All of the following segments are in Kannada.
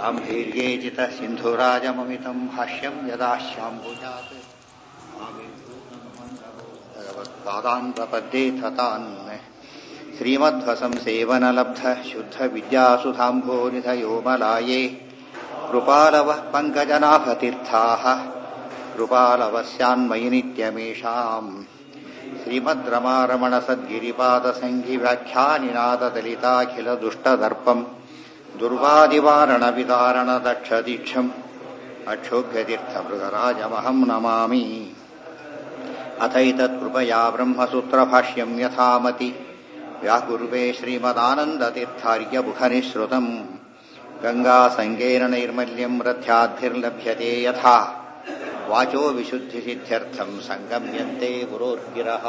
गाम्भीर्येजित सिन्धुराजममितं भाष्यं यदाश्याम्बुजात् भगवत्पादान् प्रपद्ये थतान् श्रीमध्वसंसेवनलब्ध शुद्धविद्यासुधाम्भोनिधयोमलाये कृपालवः पङ्कजनाभतीर्थाः कृपालवस्यान्मयि नित्यमेषाम् श्रीमद्रमारमणसद्गिरिपादसङ्गिव्याख्यानिनाददलिताखिलदुष्टदर्पम् दुर्वादिवारणविदारणदक्षदीक्षम् अक्षोभ्यतीर्थमृगराजमहम् नमामि अथैतत्कृपया ब्रह्मसूत्रभाष्यम् यथामति व्याकुर्वे श्रीमदानन्दतीर्थार्यमुखनिःसृतम् गङ्गासङ्गेन नैर्मल्यम् रथ्याद्भिर्लभ्यते यथा वाचो विशुद्धिसिद्ध्यर्थम् सङ्गम्यन्ते गुरोर्गिरः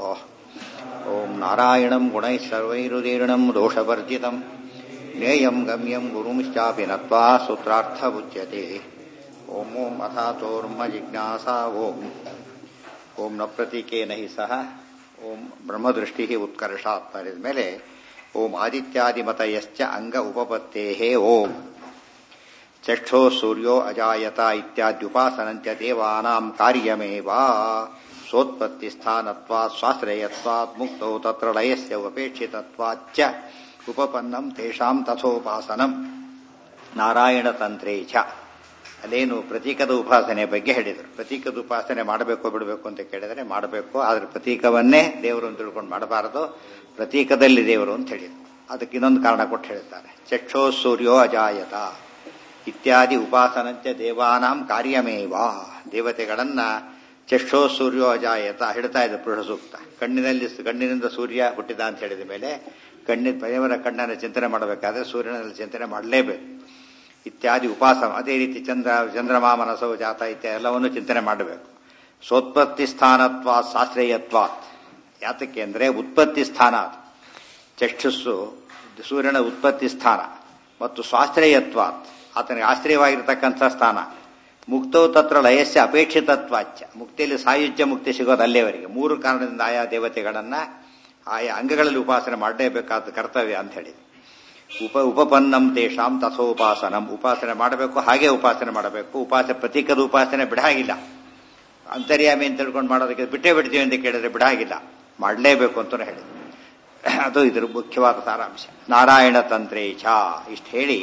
ॐ नारायणम् गुणैः सर्वैरुदीर्णम् दोषवर्जितम् ज्ञेयम् गम्यम् गुरुंश्चापि नत्वा सूत्रार्थमुच्यते ॐ ॐ अथातोर्म जिज्ञासा ॐ ॐ न प्रतीकेन हि सह ॐ ब्रह्मदृष्टिः उत्कर्षात् परिದ ಮೇಲೆ ಓಂ ಆದಿತ್ಯಾದಿಮತಯಶ್ಚ ಅಂಗ ಉಪಪತ್ತೇಃ ಓಂ ಚಕ್ಷೋ ಸೂರ್ಯೋ ಅಜಾಯತ ಇತ್ಯಾದ್ಯುಪಾಸನಂಚ ದೇವಾನಾಂ ಕಾರ್ಯಮೇವ ಸೋತ್ಪತ್ತಿಸ್ಥಾನತ್ವಾತ್ ಸ್ವಾಶ್ರಯತ್ವಾತ್ ಮುಕ್ತೋ ತತ್ರ ಲಯಸ್ಯ ಉಪೇಕ್ಷಿತತ್ವಾಚ್ಚ ಉಪಪನ್ನಂ ತೇಷಾಂ ತಥೋಪಾಸನಂ ನಾರಾಯಣ ತಂತ್ರೇ ಚ ಅಲ್ಲೇನು ಪ್ರತೀಕದ ಉಪಾಸನೆ ಬಗ್ಗೆ ಹೇಳಿದರು ಪ್ರತೀಕದ ಉಪಾಸನೆ ಮಾಡಬೇಕು ಬಿಡಬೇಕು ಅಂತ ಕೇಳಿದರೆ ಮಾಡಬೇಕು ಆದರೆ ಪ್ರತೀಕವನ್ನೇ ದೇವರು ಅಂತ ತಿಳ್ಕೊಂಡು ಮಾಡಬಾರದು ಪ್ರತೀಕದಲ್ಲಿ ದೇವರು ಅಂತ ಹೇಳಿದರು ಅದಕ್ಕೆ ಇನ್ನೊಂದು ಕಾರಣ ಕೊಟ್ಟು ಹೇಳ್ತಾರೆ ಚಕ್ಷೋ ಸೂರ್ಯೋ ಅಜಾಯತ ಇತ್ಯಾದಿ ಉಪಾಸನಂಚ ದೇವಾನಾಂ ಕಾರ್ಯಮೇವ ದೇವತೆಗಳನ್ನ ಚಕ್ಷೋ ಸೂರ್ಯೋ ಅಜಾಯತ ಹೇಳ್ತಾ ಇದೆ ಪುರುಷ ಸೂಕ್ತ ಕಣ್ಣಿನಲ್ಲಿ ಕಣ್ಣಿನಿಂದ ಸೂರ್ಯ ಹುಟ್ಟಿದ ಅಂತ ಹೇಳಿದ ಮೇಲೆ ಕಣ್ಣಿನ ದೇವರ ಕಣ್ಣನ್ನು ಚಿಂತನೆ ಮಾಡಬೇಕಾದ್ರೆ ಸೂರ್ಯನಲ್ಲಿ ಚಿಂತನೆ ಮಾಡಲೇಬೇಕು ಇತ್ಯಾದಿ ಉಪಾಸನ ಅದೇ ರೀತಿ ಚಂದ್ರ ಚಂದ್ರಮಾ ಮನಸೋ ಜಾತ ಇತ್ಯಾದಿ ಎಲ್ಲವನ್ನು ಚಿಂತನೆ ಮಾಡಬೇಕು ಸೋತ್ಪತ್ತಿ ಸ್ಥಾನತ್ವ ಶಾಸ್ತ್ರೀಯತ್ವಾತ್ ಯಾತಕ್ಕೆ ಅಂದರೆ ಉತ್ಪತ್ತಿ ಸ್ಥಾನ ಅದು ಚಕ್ಷುಸ್ಸು ಸೂರ್ಯನ ಉತ್ಪತ್ತಿ ಸ್ಥಾನ ಮತ್ತು ಸ್ವಾಶ್ರಯತ್ವಾತ್ ಆತನಿಗೆ ಆಶ್ರಯವಾಗಿರ್ತಕ್ಕಂಥ ಸ್ಥಾನ ಮುಕ್ತೋ ತತ್ರ ಲಯಸ್ಯ ಅಪೇಕ್ಷಿತತ್ವಾಚ್ಯ ಮುಕ್ತಿಯಲ್ಲಿ ಸಾಯುಜ್ಯ ಮುಕ್ತಿ ಸಿಗೋದು ಅಲ್ಲೇವರೆಗೆ ಮೂರು ಕಾರಣದಿಂದ ಆಯಾ ದೇವತೆಗಳನ್ನ ಆಯಾ ಅಂಗಗಳಲ್ಲಿ ಉಪಾಸನೆ ಮಾಡಲೇಬೇಕಾದ ಕರ್ತವ್ಯ ಅಂತ ಹೇಳಿ ಉಪ ಉಪಪನ್ನಂ ತೇಷಾಂ ತಥೋಪಾಸನಂ ಉಪಾಸನೆ ಮಾಡಬೇಕು ಹಾಗೆ ಉಪಾಸನೆ ಮಾಡಬೇಕು ಉಪಾಸ ಪ್ರತೀಕದ ಉಪಾಸನೆ ಬಿಡಾಗಿಲ್ಲ ಅಂತರ್ಯಾಮಿ ಅಂತ ತಿಳ್ಕೊಂಡು ಮಾಡೋದಕ್ಕೆ ಬಿಟ್ಟೇ ಬಿಡ್ತೀವಿ ಅಂತ ಕೇಳಿದ್ರೆ ಬಿಡಾಗಿಲ್ಲ ಮಾಡಲೇಬೇಕು ಅಂತ ಹೇಳಿದ್ರು ಅದು ಇದ್ರ ಮುಖ್ಯವಾದ ಸಾರಾಂಶ ನಾರಾಯಣ ತಂತ್ರೇ ಛ ಇಷ್ಟು ಹೇಳಿ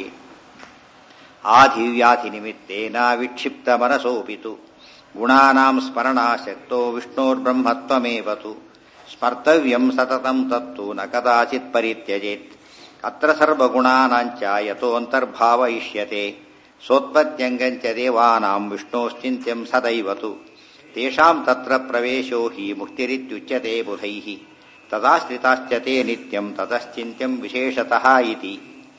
ಆಧಿವ್ಯಾಧಿ ನಿಮಿತ್ತೇನ ವಿಕ್ಷಿಪ್ತ ಮನಸೋಪಿತು ಗುಣಾನಾಂ ಸ್ಮರಣಾಶಕ್ತೋ ವಿಷ್ಣೋರ್ಬ್ರಹ್ಮತ್ವಮೇವತು ಸ್ಮರ್ತವ್ಯಂ ಸತತಂ ತತ್ತು ನ ಕದಾಚಿತ್ ಪರಿತ್ಯಜೇತ್ ಅತ್ರ ಸರ್ವಗುಣಾನಾಂಚ ಯತೋಂತರ್ಭಾವ ಇಷ್ಯತೆ ಸೋತ್ಪತ್ಯಂಗಂಚ ದೇವಾನಾಂ ವಿಷ್ಣೋಶ್ಚಿಂತ್ಯಂ ಸದೈವತು ತೇಷಾಂ ತತ್ರ ಪ್ರವೇಶೋ ಹಿ ಮುಕ್ತಿರಿತ್ಯುಚ್ಯತೆ ಬುಧೈಃ ತದಾಶ್ರಿತಾಶ್ಚ ತೇ ನಿತ್ಯಂ ತತಶ್ಚಿಂತ್ಯಂ ವಿಶೇಷತಃ ಇತಿ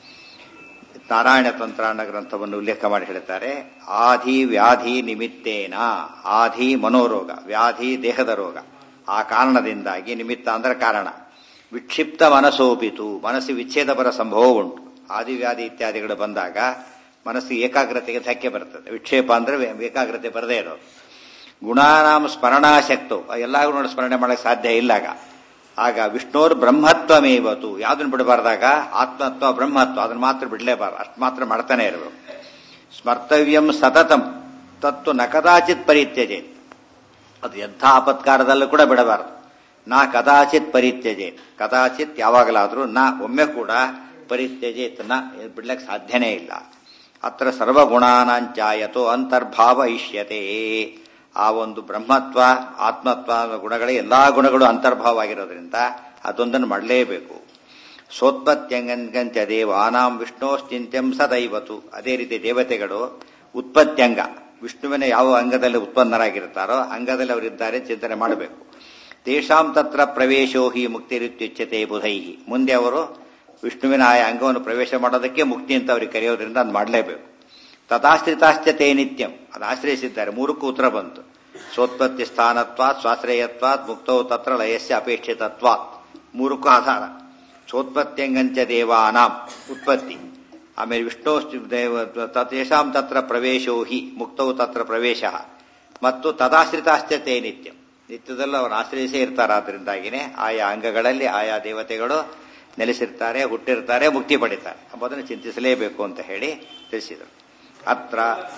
ನಾರಾಯಣ ತಂತ್ರಾಣ ಗ್ರಂಥವನ್ನು ಉಲ್ಲೇಖ ಮಾಡಿ ಹೇಳ್ತಾರೆ ಆಧಿ ವ್ಯಾಧಿ ನಿಮಿತ್ತೇನ ಆಧಿ ಮನೋರೋಗ ವ್ಯಾಧಿ ದೇಹದ ರೋಗ ಆ ಕಾರಣದಿಂದಾಗಿ ನಿಮಿತ್ತ ಅಂದ್ರೆ ಕಾರಣ ವಿಕ್ಷಿಪ್ತ ಮನಸ್ಸೋಪಿತು ಮನಸ್ಸು ವಿಚ್ಛೇದ ಬರ ಸಂಭವ ಉಂಟು ಆದಿವ್ಯಾಧಿ ಇತ್ಯಾದಿಗಳು ಬಂದಾಗ ಮನಸ್ಸು ಏಕಾಗ್ರತೆಗೆ ಧಕ್ಕೆ ಬರ್ತದೆ ವಿಕ್ಷೇಪ ಅಂದ್ರೆ ಏಕಾಗ್ರತೆ ಬರದೇ ಇರೋದು ಗುಣಾನಾಂ ಸ್ಮರಣಾಶಕ್ತು ಎಲ್ಲ ಗುಣ ಸ್ಮರಣೆ ಮಾಡಕ್ಕೆ ಸಾಧ್ಯ ಇಲ್ಲಾಗ ಆಗ ವಿಷ್ಣೋರ್ ಬ್ರಹ್ಮತ್ವಮೇವತು ಯಾವ್ದನ್ನು ಬಿಡಬಾರ್ದಾಗ ಆತ್ಮತ್ವ ಬ್ರಹ್ಮತ್ವ ಅದನ್ನ ಮಾತ್ರ ಬಿಡಲೇಬಾರ್ದು ಅಷ್ಟು ಮಾತ್ರ ಮಾಡ್ತಾನೆ ಇರಬೇಕು ಸ್ಮರ್ತವ್ಯಂ ಸತತಂ ತತ್ತು ನ ಕದಾಚಿತ್ ಪರಿತ್ಯಜೆ ಅದು ಎಂಥ ಆಪತ್ಕಾರದಲ್ಲೂ ಕೂಡ ಬಿಡಬಾರದು ನಾ ಕದಾಚಿತ್ ಪರಿತ್ಯಜೇತ್ ಕದಾಚಿತ್ ಯಾವಾಗಲಾದರೂ ನಾ ಒಮ್ಮೆ ಕೂಡ ಪರಿತ್ಯಜೇತ್ ನ ಬಿಡ್ಲಕ್ಕೆ ಸಾಧ್ಯನೇ ಇಲ್ಲ ಅತ್ರ ಸರ್ವಗುಣಾನಾಂಚಾಯತೋ ಅಂತರ್ಭಾವ ಇಷ್ಯತೆ ಆ ಒಂದು ಬ್ರಹ್ಮತ್ವ ಆತ್ಮತ್ವ ಗುಣಗಳ ಎಲ್ಲಾ ಗುಣಗಳು ಅಂತರ್ಭಾವ ಆಗಿರೋದ್ರಿಂದ ಅದೊಂದನ್ನು ಮಾಡಲೇಬೇಕು ಸೋತ್ಪತ್ಯಂಗಂಚ ದೇವಾನಾಂ ವಿಷ್ಣೋಶ್ಚಿಂತ್ಯಂ ಸದೈವತು ಅದೇ ರೀತಿ ದೇವತೆಗಳು ಉತ್ಪತ್ತ್ಯಂಗ ವಿಷ್ಣುವಿನ ಯಾವ ಅಂಗದಲ್ಲಿ ಉತ್ಪನ್ನರಾಗಿರ್ತಾರೋ ಅಂಗದಲ್ಲಿ ಅವರಿದ್ದಾರೆ ಚಿಂತನೆ ಮಾಡಬೇಕು ತೇಷಾಂ ತತ್ರ ಪ್ರವೇಶೋ ಹಿ ಮುಕ್ತಿರಿತ್ಯುಚ್ಯತೆ ಬುಧೈಹಿ ಮುಂದೆ ಅವರು ವಿಷ್ಣುವಿನ ಆಯಾ ಅಂಗವನ್ನು ಪ್ರವೇಶ ಮಾಡೋದಕ್ಕೆ ಮುಕ್ತಿ ಅಂತ ಅವ್ರಿಗೆ ಕರೆಯೋದ್ರಿಂದ ಅದು ಮಾಡಲೇಬೇಕು ತಥಾಶ್ರಿತಾಶ್ಚತೆ ನಿತ್ಯಂ ಅದು ಆಶ್ರಯಿಸಿದ್ದಾರೆ ಮೂರಕ್ಕೂ ಉತ್ತರ ಬಂತು ಸೋತ್ಪತ್ತಿ ಸ್ಥಾನತ್ವಾತ್ ಸ್ವಾಶ್ರಯತ್ವಾತ್ ಮುಕ್ತೋ ತತ್ರ ಲಯಸ್ಯ ಅಪೇಕ್ಷಿತತ್ವಾತ್ ಮೂರಕ್ಕೂ ಆಧಾರ ಸೋತ್ಪತ್ತ್ಯಂಗಂಚ ದೇವಾನಾಂ ಉತ್ಪತ್ತಿ ಆಮೇಲೆ ವಿಷ್ಣು ತೇಷಾಂ ತತ್ರ ಪ್ರವೇಶೋ ಹಿ ಮುಕ್ತೌ ತತ್ರ ಪ್ರವೇಶ ಮತ್ತು ತದಾಶ್ರಿತಾಶ್ಚತೆ ನಿತ್ಯಂ ನಿತ್ಯದಲ್ಲೂ ಅವರು ಆಶ್ರಯಿಸೇ ಇರ್ತಾರೆ ಆದ್ದರಿಂದಾಗಿನೇ ಆಯಾ ಅಂಗಗಳಲ್ಲಿ ಆಯಾ ದೇವತೆಗಳು ನೆಲೆಸಿರ್ತಾರೆ ಹುಟ್ಟಿರ್ತಾರೆ ಮುಕ್ತಿ ಪಡಿತಾರೆ ಎಂಬುದನ್ನು ಚಿಂತಿಸಲೇಬೇಕು ಅಂತ ಹೇಳಿ ತಿಳಿಸಿದರು ಅತ್ರ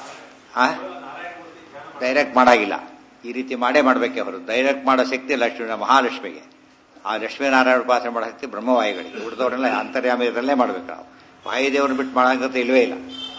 ಡೈರೆಕ್ಟ್ ಮಾಡಾಗಿಲ್ಲ ಈ ರೀತಿ ಮಾಡೇ ಮಾಡಬೇಕೆ ಹೊರತು ಡೈರೆಕ್ಟ್ ಮಾಡೋ ಶಕ್ತಿ ಲಕ್ಷ್ಮೀ ಮಹಾಲಕ್ಷ್ಮಿಗೆ ಆ ಲಕ್ಷ್ಮೀನಾರಾಯಣ ಉಪಾಸನೆ ಮಾಡೋ ಶಕ್ತಿ ಬ್ರಹ್ಮವಾಯುಗಳಿಗೆ ಉಳಿದವರೆಲ್ಲ ಅಂತರ್ಯಾಮಯದಲ್ಲೇ ಮಾಡ್ಬೇಕು ನಾವು ವಾಯುದೇವ್ರನ್ನ ಬಿಟ್ಟು ಮಾಡೋಂಗಂತ ಇಲ್ವೇ ಇಲ್ಲ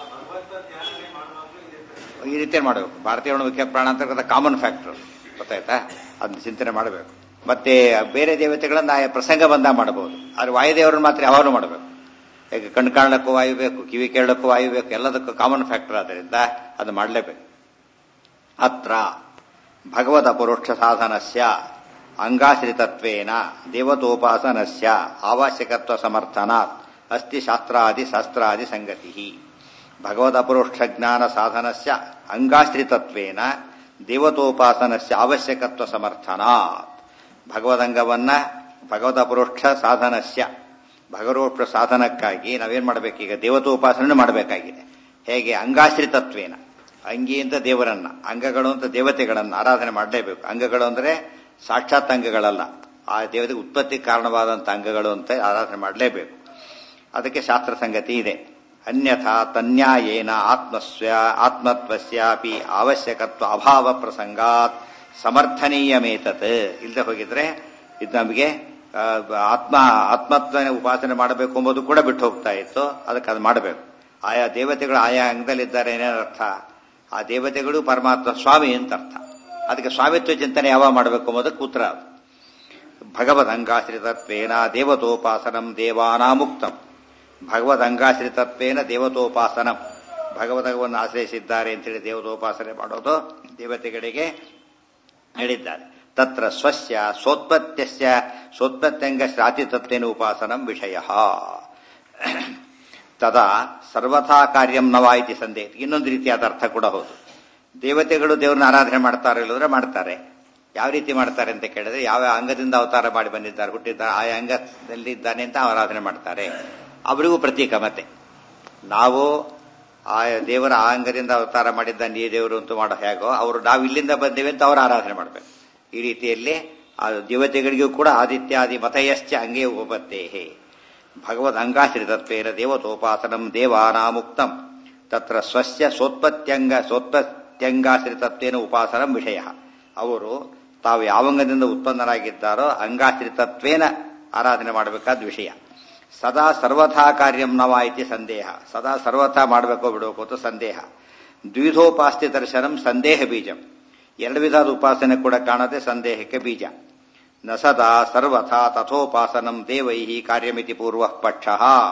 ಈ ರೀತಿ ಮಾಡಬೇಕು ಭಾರತೀಯ ಮುಖ್ಯ ಪ್ರಾಣ ಅಂತಕ್ಕಂಥ ಕಾಮನ್ ಫ್ಯಾಕ್ಟರ್ ಗೊತ್ತಾಯ್ತಾ ಅದನ್ನ ಚಿಂತನೆ ಮಾಡಬೇಕು ಮತ್ತೆ ಬೇರೆ ದೇವತೆಗಳನ್ನ ಆಯಾ ಪ್ರಸಂಗ ಬಂದಾಗ ಮಾಡಬಹುದು ಆದ್ರೆ ವಾಯುದೇವರನ್ನ ಮಾತ್ರ ಯಾವಾಗಲೂ ಮಾಡಬೇಕು ಈಗ ಕಣ್ಣು ಕಾಣಕ್ಕೂ ವಾಯು ಬೇಕು ಕಿವಿ ಕೇಳಕ್ಕೂ ವಾಯು ಬೇಕು ಎಲ್ಲದಕ್ಕೂ ಕಾಮನ್ ಫ್ಯಾಕ್ಟರ್ ಆದ್ದರಿಂದ ಅದು ಮಾಡಲೇಬೇಕು ಅತ್ರ ಭಗವದ ಪರೋಕ್ಷ ಸಾಧನಸ್ಯ ಅಂಗಾಶ್ರಿತತ್ವೇನ ದೇವತೋಪಾಸನಸ್ಯ ಅವಶ್ಯಕತ್ವ ಸಮರ್ಥನಾತ್ ಅಸ್ತಿ ಶಾಸ್ತ್ರಾದಿ ಶಾಸ್ತ್ರಾದಿ ಸಂಗತಿ ಭಗವದ ಅಪರೋಕ್ಷ ಜ್ಞಾನ ಸಾಧನಸ್ಯ ಅಂಗಾಶ್ರಿತತ್ವೇನ ದೇವತೋಪಾಸನಸ್ಯ ಅವಶ್ಯಕತ್ವ ಸಮರ್ಥನಾತ್ ಭಗವದಂಗವನ್ನ ಭಗವದ ಅಪರೋಕ್ಷ ಸಾಧನಸ್ಯ ಭಗವರೋಕ್ಷ ಸಾಧನಕ್ಕಾಗಿ ನಾವೇನ್ ಮಾಡಬೇಕೀಗ ದೇವತೋಪಾಸನೆ ಮಾಡಬೇಕಾಗಿದೆ ಹೇಗೆ ಅಂಗಾಶ್ರಿತತ್ವೇನ ಅಂಗಿ ಅಂತ ದೇವರನ್ನ ಅಂಗಗಳು ಅಂತ ದೇವತೆಗಳನ್ನ ಆರಾಧನೆ ಮಾಡಲೇಬೇಕು ಅಂಗಗಳು ಅಂದ್ರೆ ಸಾಕ್ಷಾತ್ ಅಂಗಗಳಲ್ಲ ಆ ದೇವತೆಗೆ ಉತ್ಪತ್ತಿ ಕಾರಣವಾದಂಥ ಅಂಗಗಳು ಅಂತ ಆರಾಧನೆ ಮಾಡಲೇಬೇಕು ಅದಕ್ಕೆ ಶಾಸ್ತ್ರ ಸಂಗತಿ ಇದೆ ಅನ್ಯಥಾ ತನ್ಯಾಯೇನ ಆತ್ಮಸ್ವ ಆತ್ಮತ್ವಸ್ಯಾಪಿ ಅವಶ್ಯಕತ್ವ ಅಭಾವ ಪ್ರಸಂಗಾತ್ ಸಮರ್ಥನೀಯಮೇತತ್ ಇಲ್ಲದೆ ಹೋಗಿದ್ರೆ ಇದು ನಮಗೆ ಆತ್ಮ ಆತ್ಮತ್ವನ ಉಪಾಸನೆ ಮಾಡಬೇಕು ಎಂಬುದು ಕೂಡ ಬಿಟ್ಟು ಹೋಗ್ತಾ ಇತ್ತು ಅದಕ್ಕೆ ಅದು ಮಾಡಬೇಕು ಆಯಾ ದೇವತೆಗಳು ಆಯಾ ಅಂಗದಲ್ಲಿದ್ದಾರೆ ಏನೇನರ್ಥ ಆ ದೇವತೆಗಳು ಪರಮಾತ್ಮ ಸ್ವಾಮಿ ಅಂತ ಅರ್ಥ ಅದಕ್ಕೆ ಸ್ವಾಮಿತ್ವ ಚಿಂತನೆ ಯಾವಾಗ ಮಾಡಬೇಕು ಎಂಬುದಕ್ಕೆ ಉತ್ತರ ಭಗವದಂಗಾಶ್ರಿತತ್ವೇನ ದೇವತೋಪಾಸನಂ ದೇವಾನಾಮುಕ್ತಂ ಭಗವದಂಗಾಶ್ರಿತತ್ವೇನ ದೇವತೋಪಾಸನಂ ಭಗವದವನ್ನು ಆಶ್ರಯಿಸಿದ್ದಾರೆ ಅಂತೇಳಿ ದೇವತೋಪಾಸನೆ ಮಾಡೋದು ದೇವತೆಗಳಿಗೆ ಹೇಳಿದ್ದಾರೆ ತತ್ರ ಸ್ವಸ್ಯ ಸೋತ್ಪತ್ಯಸ್ಯ ಸೋತ್ಪತ್ಯಂಗ ಶ್ರಾತಿತತ್ವೇನ ಉಪಾಸನಂ ವಿಷಯ ತದಾ ಸರ್ವಥಾ ಕಾರ್ಯಂ ನವ ಇತಿ ಸಂದೇಹ ಇನ್ನೊಂದು ರೀತಿಯಾದ ಅರ್ಥ ಕೂಡ ಹೌದು ದೇವತೆಗಳು ದೇವ್ರನ್ನ ಆರಾಧನೆ ಮಾಡ್ತಾರೆ ಇಲ್ಲದ್ರೆ ಮಾಡ್ತಾರೆ ಯಾವ ರೀತಿ ಮಾಡ್ತಾರೆ ಅಂತ ಕೇಳಿದ್ರೆ ಯಾವ ಅಂಗದಿಂದ ಅವತಾರ ಮಾಡಿ ಬಂದಿದ್ದಾರೆ ಹುಟ್ಟಿದ್ದಾರೆ ಆ ಅಂಗದಲ್ಲಿ ಇದ್ದಾನೆ ಅಂತ ಆರಾಧನೆ ಮಾಡ್ತಾರೆ ಅವರಿಗೂ ಪ್ರತೀಕ ಮತ್ತೆ ನಾವು ಆ ದೇವರ ಆ ಅಂಗದಿಂದ ಅವತಾರ ಮಾಡಿದ್ದಾನೆ ಈ ದೇವರು ಅಂತ ಮಾಡೋ ಹೇಗೋ ಅವರು ನಾವು ಇಲ್ಲಿಂದ ಬಂದೇವೆ ಅಂತ ಅವರು ಆರಾಧನೆ ಮಾಡಬೇಕು ಈ ರೀತಿಯಲ್ಲಿ ಆ ದೇವತೆಗಳಿಗೂ ಕೂಡ ಆದಿತ್ಯಾದಿ ಮತಯಶ್ಚ ಅಂಗೇ ಉಪಪತ್ತೇಹೇ ಭಗವದ್ ಅಂಗಾಶ್ರಿತತ್ವೇನ ದೇವತೋಪಾಸನಂ ದೇವಾನಾಮುಕ್ತಂ ತತ್ರ ಸ್ವಸ್ಯ ಸೋತ್ಪತ್ಯಂಗ ಸೋತ್ಪತ್ಯಂಗಾಶ್ರಿತತ್ವೇನ ಉಪಾಸನಂ ವಿಷಯ ಅವರು ತಾವು ಯಾವ ಅಂಗದಿಂದ ಉತ್ಪನ್ನರಾಗಿದ್ದಾರೋ ಅಂಗಾಶ್ರಿತತ್ವೇನ ಆರಾಧನೆ ಮಾಡಬೇಕಾದ ವಿಷಯ ಸದಾ ಸರ್ವಥಾ ಕಾರ್ಯಂ ನವ ಇತಿ ಸಂದೇಹ ಸದಾ ಸರ್ವಥಾ ಮಾಡಬೇಕೋ ಬಿಡಬೇಕು ಅಂತ ಸಂದೇಹ ದ್ವಿಧೋಪಾಸ್ತಿ ದರ್ಶನಂ ಸಂದೇಹ ಬೀಜಂ ಎರಡು ವಿಧದ ಉಪಾಸನೆ ಕೂಡ ಕಾಣದೆ ಸಂದೇಹಕ್ಕೆ ಬೀಜ ನ ಸದಾ ಸರ್ವಥಾ ತಥೋಪಾಸನಂ ದೇವೈ ಕಾರ್ಯಮಿತಿ ಪೂರ್ವ ಪಕ್ಷ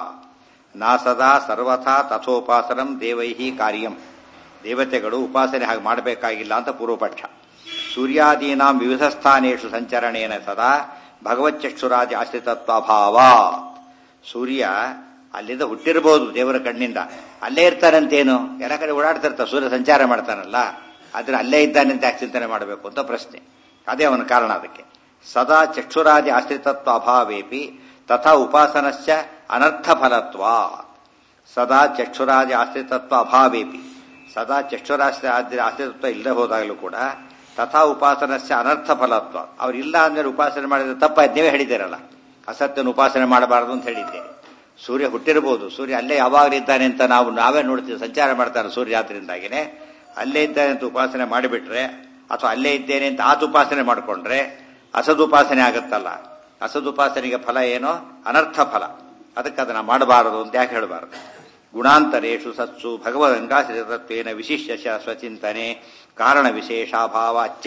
ನ ಸದಾ ಸರ್ವಥಾ ತಥೋಪಾಸನಂ ದೇವೈ ಕಾರ್ಯಂ ದೇವತೆಗಳು ಉಪಾಸನೆ ಹಾಗೆ ಮಾಡಬೇಕಾಗಿಲ್ಲ ಅಂತ ಪೂರ್ವಪಕ್ಷ ಸೂರ್ಯಾದೀನಾಂ ವಿವಿಧ ಸ್ಥಾನೇಶು ಸಂಚರಣೇನ ಸದಾ ಭಗವಚ್ಚಕ್ಷುರಾದಿ ಆಶ್ರಿತತ್ವಾಭಾವ ಸೂರ್ಯ ಅಲ್ಲಿಂದ ಹುಟ್ಟಿರಬಹುದು ದೇವರ ಕಣ್ಣಿಂದ ಅಲ್ಲೇ ಇರ್ತಾನಂತೇನು ಎಲ್ಲ ಕಡೆ ಓಡಾಡ್ತಿರ್ತಾರೆ ಸೂರ್ಯ ಸಂಚಾರ ಮಾಡ್ತಾನಲ್ಲ ಆದ್ರೆ ಅಲ್ಲೇ ಇದ್ದಾನೆ ಅಂತ ಯಾಕೆ ಚಿಂತನೆ ಮಾಡಬೇಕು ಅಂತ ಪ್ರಶ್ನೆ ಅದೇ ಅವನ ಕಾರಣ ಅದಕ್ಕೆ ಸದಾ ಚಕ್ಷುರಾದಿ ಆಶ್ರಿತತ್ವ ಅಭಾವೇಪಿ ತಥಾ ಉಪಾಸನಶ್ಚ ಅನರ್ಥ ಫಲತ್ವ ಸದಾ ಚಕ್ಷುರಾದಿ ಆಶ್ರಿತತ್ವ ಅಭಾವೇಪಿ ಸದಾ ಚಕ್ಷುರಾಶ್ರ ಆಶ್ರಿತತ್ವ ಇಲ್ಲದೆ ಹೋದಾಗಲೂ ಕೂಡ ತಥಾ ಉಪಾಸನಶ್ಚ ಅನರ್ಥ ಫಲತ್ವ ಅವ್ರಿಲ್ಲ ಅಂದ್ರೆ ಉಪಾಸನೆ ಮಾಡಿದ್ರೆ ತಪ್ಪಾಯ್ತು ನೀವೇ ಹೇಳಿದ್ದೀರಲ್ಲ ಅಸತ್ಯನ ಉಪಾಸನೆ ಮಾಡಬಾರದು ಅಂತ ಹೇಳಿದ್ದೇನೆ ಸೂರ್ಯ ಹುಟ್ಟಿರಬಹುದು ಸೂರ್ಯ ಅಲ್ಲೇ ಯಾವಾಗಲೂ ಇದ್ದಾನೆ ಅಂತ ನಾವು ನಾವೇ ನೋಡ್ತೀವಿ ಸಂಚಾರ ಮಾಡ್ತಾರೆ ಸೂರ್ಯ ಆದ್ರಿಂದಾಗಿನೇ ಅಲ್ಲೇ ಇದ್ದಾನೆ ಅಂತ ಉಪಾಸನೆ ಮಾಡಿಬಿಟ್ರೆ ಅಥವಾ ಅಲ್ಲೇ ಇದ್ದೇನೆ ಅಂತ ಆತ ಉಪಾಸನೆ ಮಾಡಿಕೊಂಡ್ರೆ ಅಸದುಪಾಸನೆ ಆಗುತ್ತಲ್ಲ ಅಸದುಪಾಸನೆಗೆ ಫಲ ಏನೋ ಅನರ್ಥ ಫಲ ಅದಕ್ಕೆ ಅದನ್ನ ಮಾಡಬಾರದು ಅಂತ ಯಾಕೆ ಹೇಳಬಾರದು ಗುಣಾಂತರೇಶು ಸತ್ಸು ಭಗವದಂಗಾಶ್ರಿತತ್ವೇನ ವಿಶಿಷ್ಯ ಸ್ವಚಿಂತನೆ ಕಾರಣ ವಿಶೇಷಾಭಾವ ಅಚ್ಚ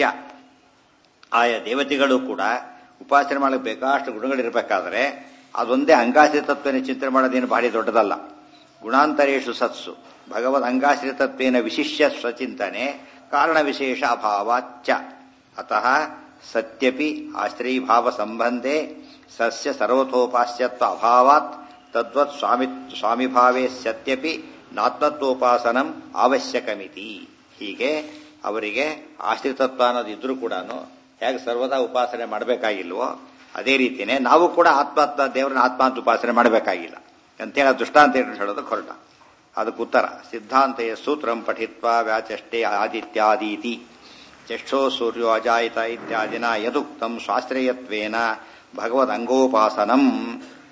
ಆಯಾ ದೇವತೆಗಳು ಕೂಡ ಉಪಾಸನೆ ಮಾಡಕ್ಕೆ ಬೇಕಾಷ್ಟು ಗುಣಗಳಿರಬೇಕಾದ್ರೆ ಅದೊಂದೇ ಅಂಗಾಶ್ರಿತತ್ವನ ಚಿಂತನೆ ಮಾಡೋದೇನು ಭಾರಿ ದೊಡ್ಡದಲ್ಲ ಗುಣಾಂತರೇಶು ಸತ್ಸು ಭಗವದ್ ಅಂಗಾಶ್ರಿತತ್ವೇನ ವಿಶಿಷ್ಯ ಸ್ವಚಿಂತನೆ ಕಾರಣ ವಿಶೇಷ ಅಭಾವಾಚ್ಚ ಅತಃ ಸತ್ಯಪಿ ಆಶ್ರಯೀಭಾವ ಸಂಬಂಧೆ ಸಸ್ಯ ಸರ್ವತೋಪಾಸ್ಯತ್ವ ಅಭಾವಾತ್ ತದ್ವತ್ ಸ್ವಾಮಿ ಸ್ವಾಮಿಭಾವೇ ಸತ್ಯಪಿ ನಾತ್ಮತ್ವೋಪಾಸನಂ ಅವಶ್ಯಕಮಿತಿ ಹೀಗೆ ಅವರಿಗೆ ಆಶ್ರಿತತ್ವ ಅನ್ನೋದು ಇದ್ರೂ ಕೂಡ ಹೇಗೆ ಸರ್ವದಾ ಉಪಾಸನೆ ಮಾಡಬೇಕಾಗಿಲ್ವೋ ಅದೇ ರೀತಿಯೇ ನಾವು ಕೂಡ ಆತ್ಮಾತ್ಮ ದೇವರನ್ನ ಆತ್ಮ ಅಂತ ಉಪಾಸನೆ ಮಾಡಬೇಕಾಗಿಲ್ಲ ಅಂತೇಳಿ ದೃಷ್ಟಾಂತ ಏನು ಹೇಳೋದು ಹೊರಟ ಅದಕ್ಕೆ ಉತ್ತರ ಸಿದ್ಧಾಂತ ಸೂತ್ರಂ ಪಠಿತ್ವ ವ್ಯಾಚಷ್ಟೇ ಆದಿತ್ಯಾದೀತಿ ಚಕ್ಷೋ ಸೂರ್ಯೋ ಅಜಾಯಿತ ಇತ್ಯಾದಿನ ಯದುಕ್ತಂ ಸ್ವಾಶ್ರಯತ್ವೇನ ಭಗವದ್ ಅಂಗೋಪಾಸನಂ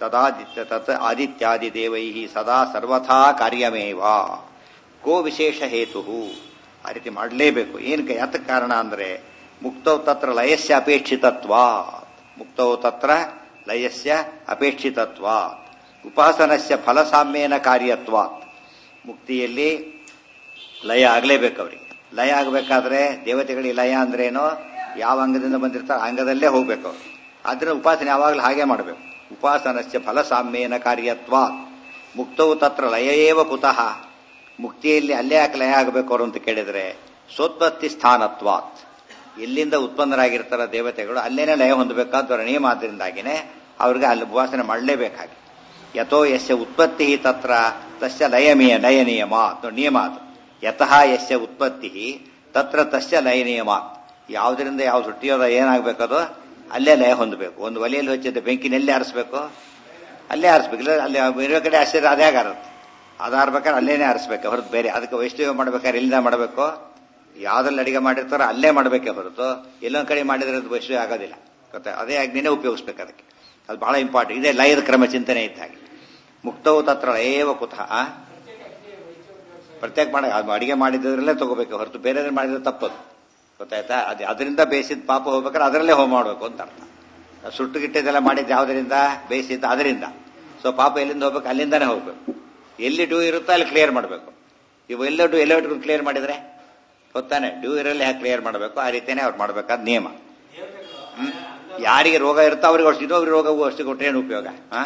ತದಾದಿತ್ಯ ತತ್ ಆದಿತ್ಯಾದಿ ದೇವೈ ಸದಾ ಸರ್ವಥಾ ಕಾರ್ಯಮೇವ ಗೋ ವಿಶೇಷ ಹೇತು ಆ ರೀತಿ ಮಾಡಲೇಬೇಕು ಏನಕ್ಕೆ ಯಾತಕ್ಕೆ ಕಾರಣ ಅಂದ್ರೆ ಮುಕ್ತೌ ತತ್ರ ಲಯಸ್ಯ ಅಪೇಕ್ಷಿತತ್ವ ಮುಕ್ತೌ ತತ್ರ ಲಯಸ್ಯ ಅಪೇಕ್ಷಿತತ್ವ ಉಪಾಸನಸ್ಯ ಫಲಸಾಮ್ಯೇನ ಕಾರ್ಯತ್ವ ಮುಕ್ತಿಯಲ್ಲಿ ಲಯ ಆಗಲೇಬೇಕು ಅವರಿಗೆ ಲಯ ಆಗಬೇಕಾದ್ರೆ ದೇವತೆಗಳಿಗೆ ಲಯ ಅಂದ್ರೇನು ಯಾವ ಅಂಗದಿಂದ ಬಂದಿರ್ತಾರೆ ಆ ಅಂಗದಲ್ಲೇ ಹೋಗ್ಬೇಕು ಅವರು ಆದ್ರಿಂದ ಉಪಾಸನೆ ಯಾವಾಗಲೂ ಹಾಗೆ ಮಾಡಬೇಕು ಉಪಾಸನಸ್ಯ ಫಲಸಾಮ್ಯೇನ ಕಾರ್ಯತ್ವ ಮುಕ್ತವು ತತ್ರ ಲಯೇವ ಕುತಃ ಮುಕ್ತಿಯಲ್ಲಿ ಅಲ್ಲೇ ಯಾಕೆ ಲಯ ಆಗಬೇಕು ಅವರು ಅಂತ ಕೇಳಿದ್ರೆ ಸೋತ್ಪತ್ತಿ ಸ್ಥಾನತ್ವಾತ್ ಎಲ್ಲಿಂದ ಉತ್ಪನ್ನರಾಗಿರ್ತಾರ ದೇವತೆಗಳು ಅಲ್ಲೇನೆ ಲಯ ಹೊಂದಬೇಕಾದ ನಿಯಮ ಆದ್ರಿಂದಾಗಿನೇ ಅವ್ರಿಗೆ ಅಲ್ಲಿ ಉಪಾಸನೆ ಮಾಡಲೇಬೇಕಾಗಿ ಯಥೋ ಯಸ್ಯ ಉತ್ಪತ್ತಿ ತತ್ರ ತಸ್ಯ ಲಯಮೀಯ ಲಯ ನಿಯಮ ನಿಯಮ ಅದು ಯತಃ ಯಸ್ಯ ಉತ್ಪತ್ತಿ ತತ್ರ ತಸ್ಯ ಲಯ ನಿಯಮ ಯಾವುದರಿಂದ ಯಾವ್ದು ಹುಟ್ಟಿಯೋದ ಏನಾಗಬೇಕದು ಅಲ್ಲೇ ಲಯ ಹೊಂದಬೇಕು ಒಂದು ಒಲೆಯಲ್ಲಿ ಹಚ್ಚಿದ ಬೆಂಕಿನೆಲ್ಲಿ ಆರಿಸ್ಬೇಕು ಅಲ್ಲೇ ಆರಿಸ್ಬೇಕು ಇಲ್ಲ ಅಲ್ಲಿ ಬೇರೆ ಕಡೆ ಆಶ್ಚರ್ಯ ಅದೇ ಆಗಾರುತ್ತೆ ಅದು ಆರ್ಬೇಕಾದ್ರೆ ಅಲ್ಲೇನೆ ಆರಿಸ್ಬೇಕು ಹೊರತು ಬೇರೆ ಅದಕ್ಕೆ ವೈಷ್ಣವ ಮಾಡ್ಬೇಕಾದ್ರೆ ಎಲ್ಲಿಂದ ಮಾಡಬೇಕು ಯಾವ್ದ್ರಲ್ಲಿ ಅಡಿಗೆ ಮಾಡಿರ್ತಾರೋ ಅಲ್ಲೇ ಮಾಡಬೇಕೇ ಹೊರತು ಎಲ್ಲೊಂದ್ ಕಡೆ ಮಾಡಿದ್ರೆ ಅದು ವೈಷ್ಣವ ಆಗೋದಿಲ್ಲ ಗೊತ್ತಾ ಅದೇ ಅಗ್ನಿನೇ ಉಪಯೋಗಿಸ್ಬೇಕು ಅದಕ್ಕೆ ಅದು ಬಹಳ ಇಂಪಾರ್ಟೆಂಟ್ ಇದೇ ಲಯದ ಕ್ರಮ ಚಿಂತನೆ ಇದ್ದ ಹಾಗೆ ಮುಕ್ತವು ತತ್ರ ಲಯೇವ ಕುತಃ ಪ್ರತ್ಯೇಕ ಮಾಡ ಅಡಿಗೆ ಮಾಡಿದ್ರಲ್ಲೇ ತಗೋಬೇಕು ಹೊರತು ಬೇರೆ ಮಾಡಿದ್ರೆ ತಪ್ಪದು ಗೊತ್ತಾಯ್ತಾ ಅದು ಅದರಿಂದ ಬೇಯಿಸಿದ ಪಾಪ ಹೋಗ್ಬೇಕಾದ್ರೆ ಅದರಲ್ಲೇ ಹೋಮ ಮಾಡಬೇಕು ಅಂತ ಅರ್ಥ ಸುಟ್ಟು ಗಿಟ್ಟಿದ್ದೆಲ್ಲ ಮಾಡಿದ್ದು ಯಾವುದರಿಂದ ಬೇಯಿಸಿದ್ದು ಅದರಿಂದ ಸೊ ಪಾಪ ಎಲ್ಲಿಂದ ಹೋಗ್ಬೇಕು ಅಲ್ಲಿಂದಾನೇ ಹೋಗ್ಬೇಕು ಎಲ್ಲಿ ಡ್ಯೂ ಇರುತ್ತೋ ಅಲ್ಲಿ ಕ್ಲಿಯರ್ ಮಾಡಬೇಕು ಇವು ಎಲ್ಲ ಡ್ಯೂ ಎಲ್ಲ ಇಟ್ಕೊಂಡು ಕ್ಲಿಯರ್ ಮಾಡಿದ್ರೆ ಗೊತ್ತಾನೆ ಡ್ಯೂ ಇರಲ್ಲಿ ಹ್ಯಾಕೆ ಕ್ಲಿಯರ್ ಮಾಡಬೇಕು ಆ ರೀತಿಯೇ ಅವ್ರು ಮಾಡಬೇಕಾದ ನಿಯಮ ಹ್ಮ್ ಯಾರಿಗೆ ರೋಗ ಇರುತ್ತೋ ಅವ್ರಿಗೆ ಅಷ್ಟು ಇನ್ನೊಬ್ರಿಗೆ ರೋಗ ಅಷ್ಟು ಕೊಟ್ಟರೆ ಏನು ಉಪಯೋಗ ಹಾ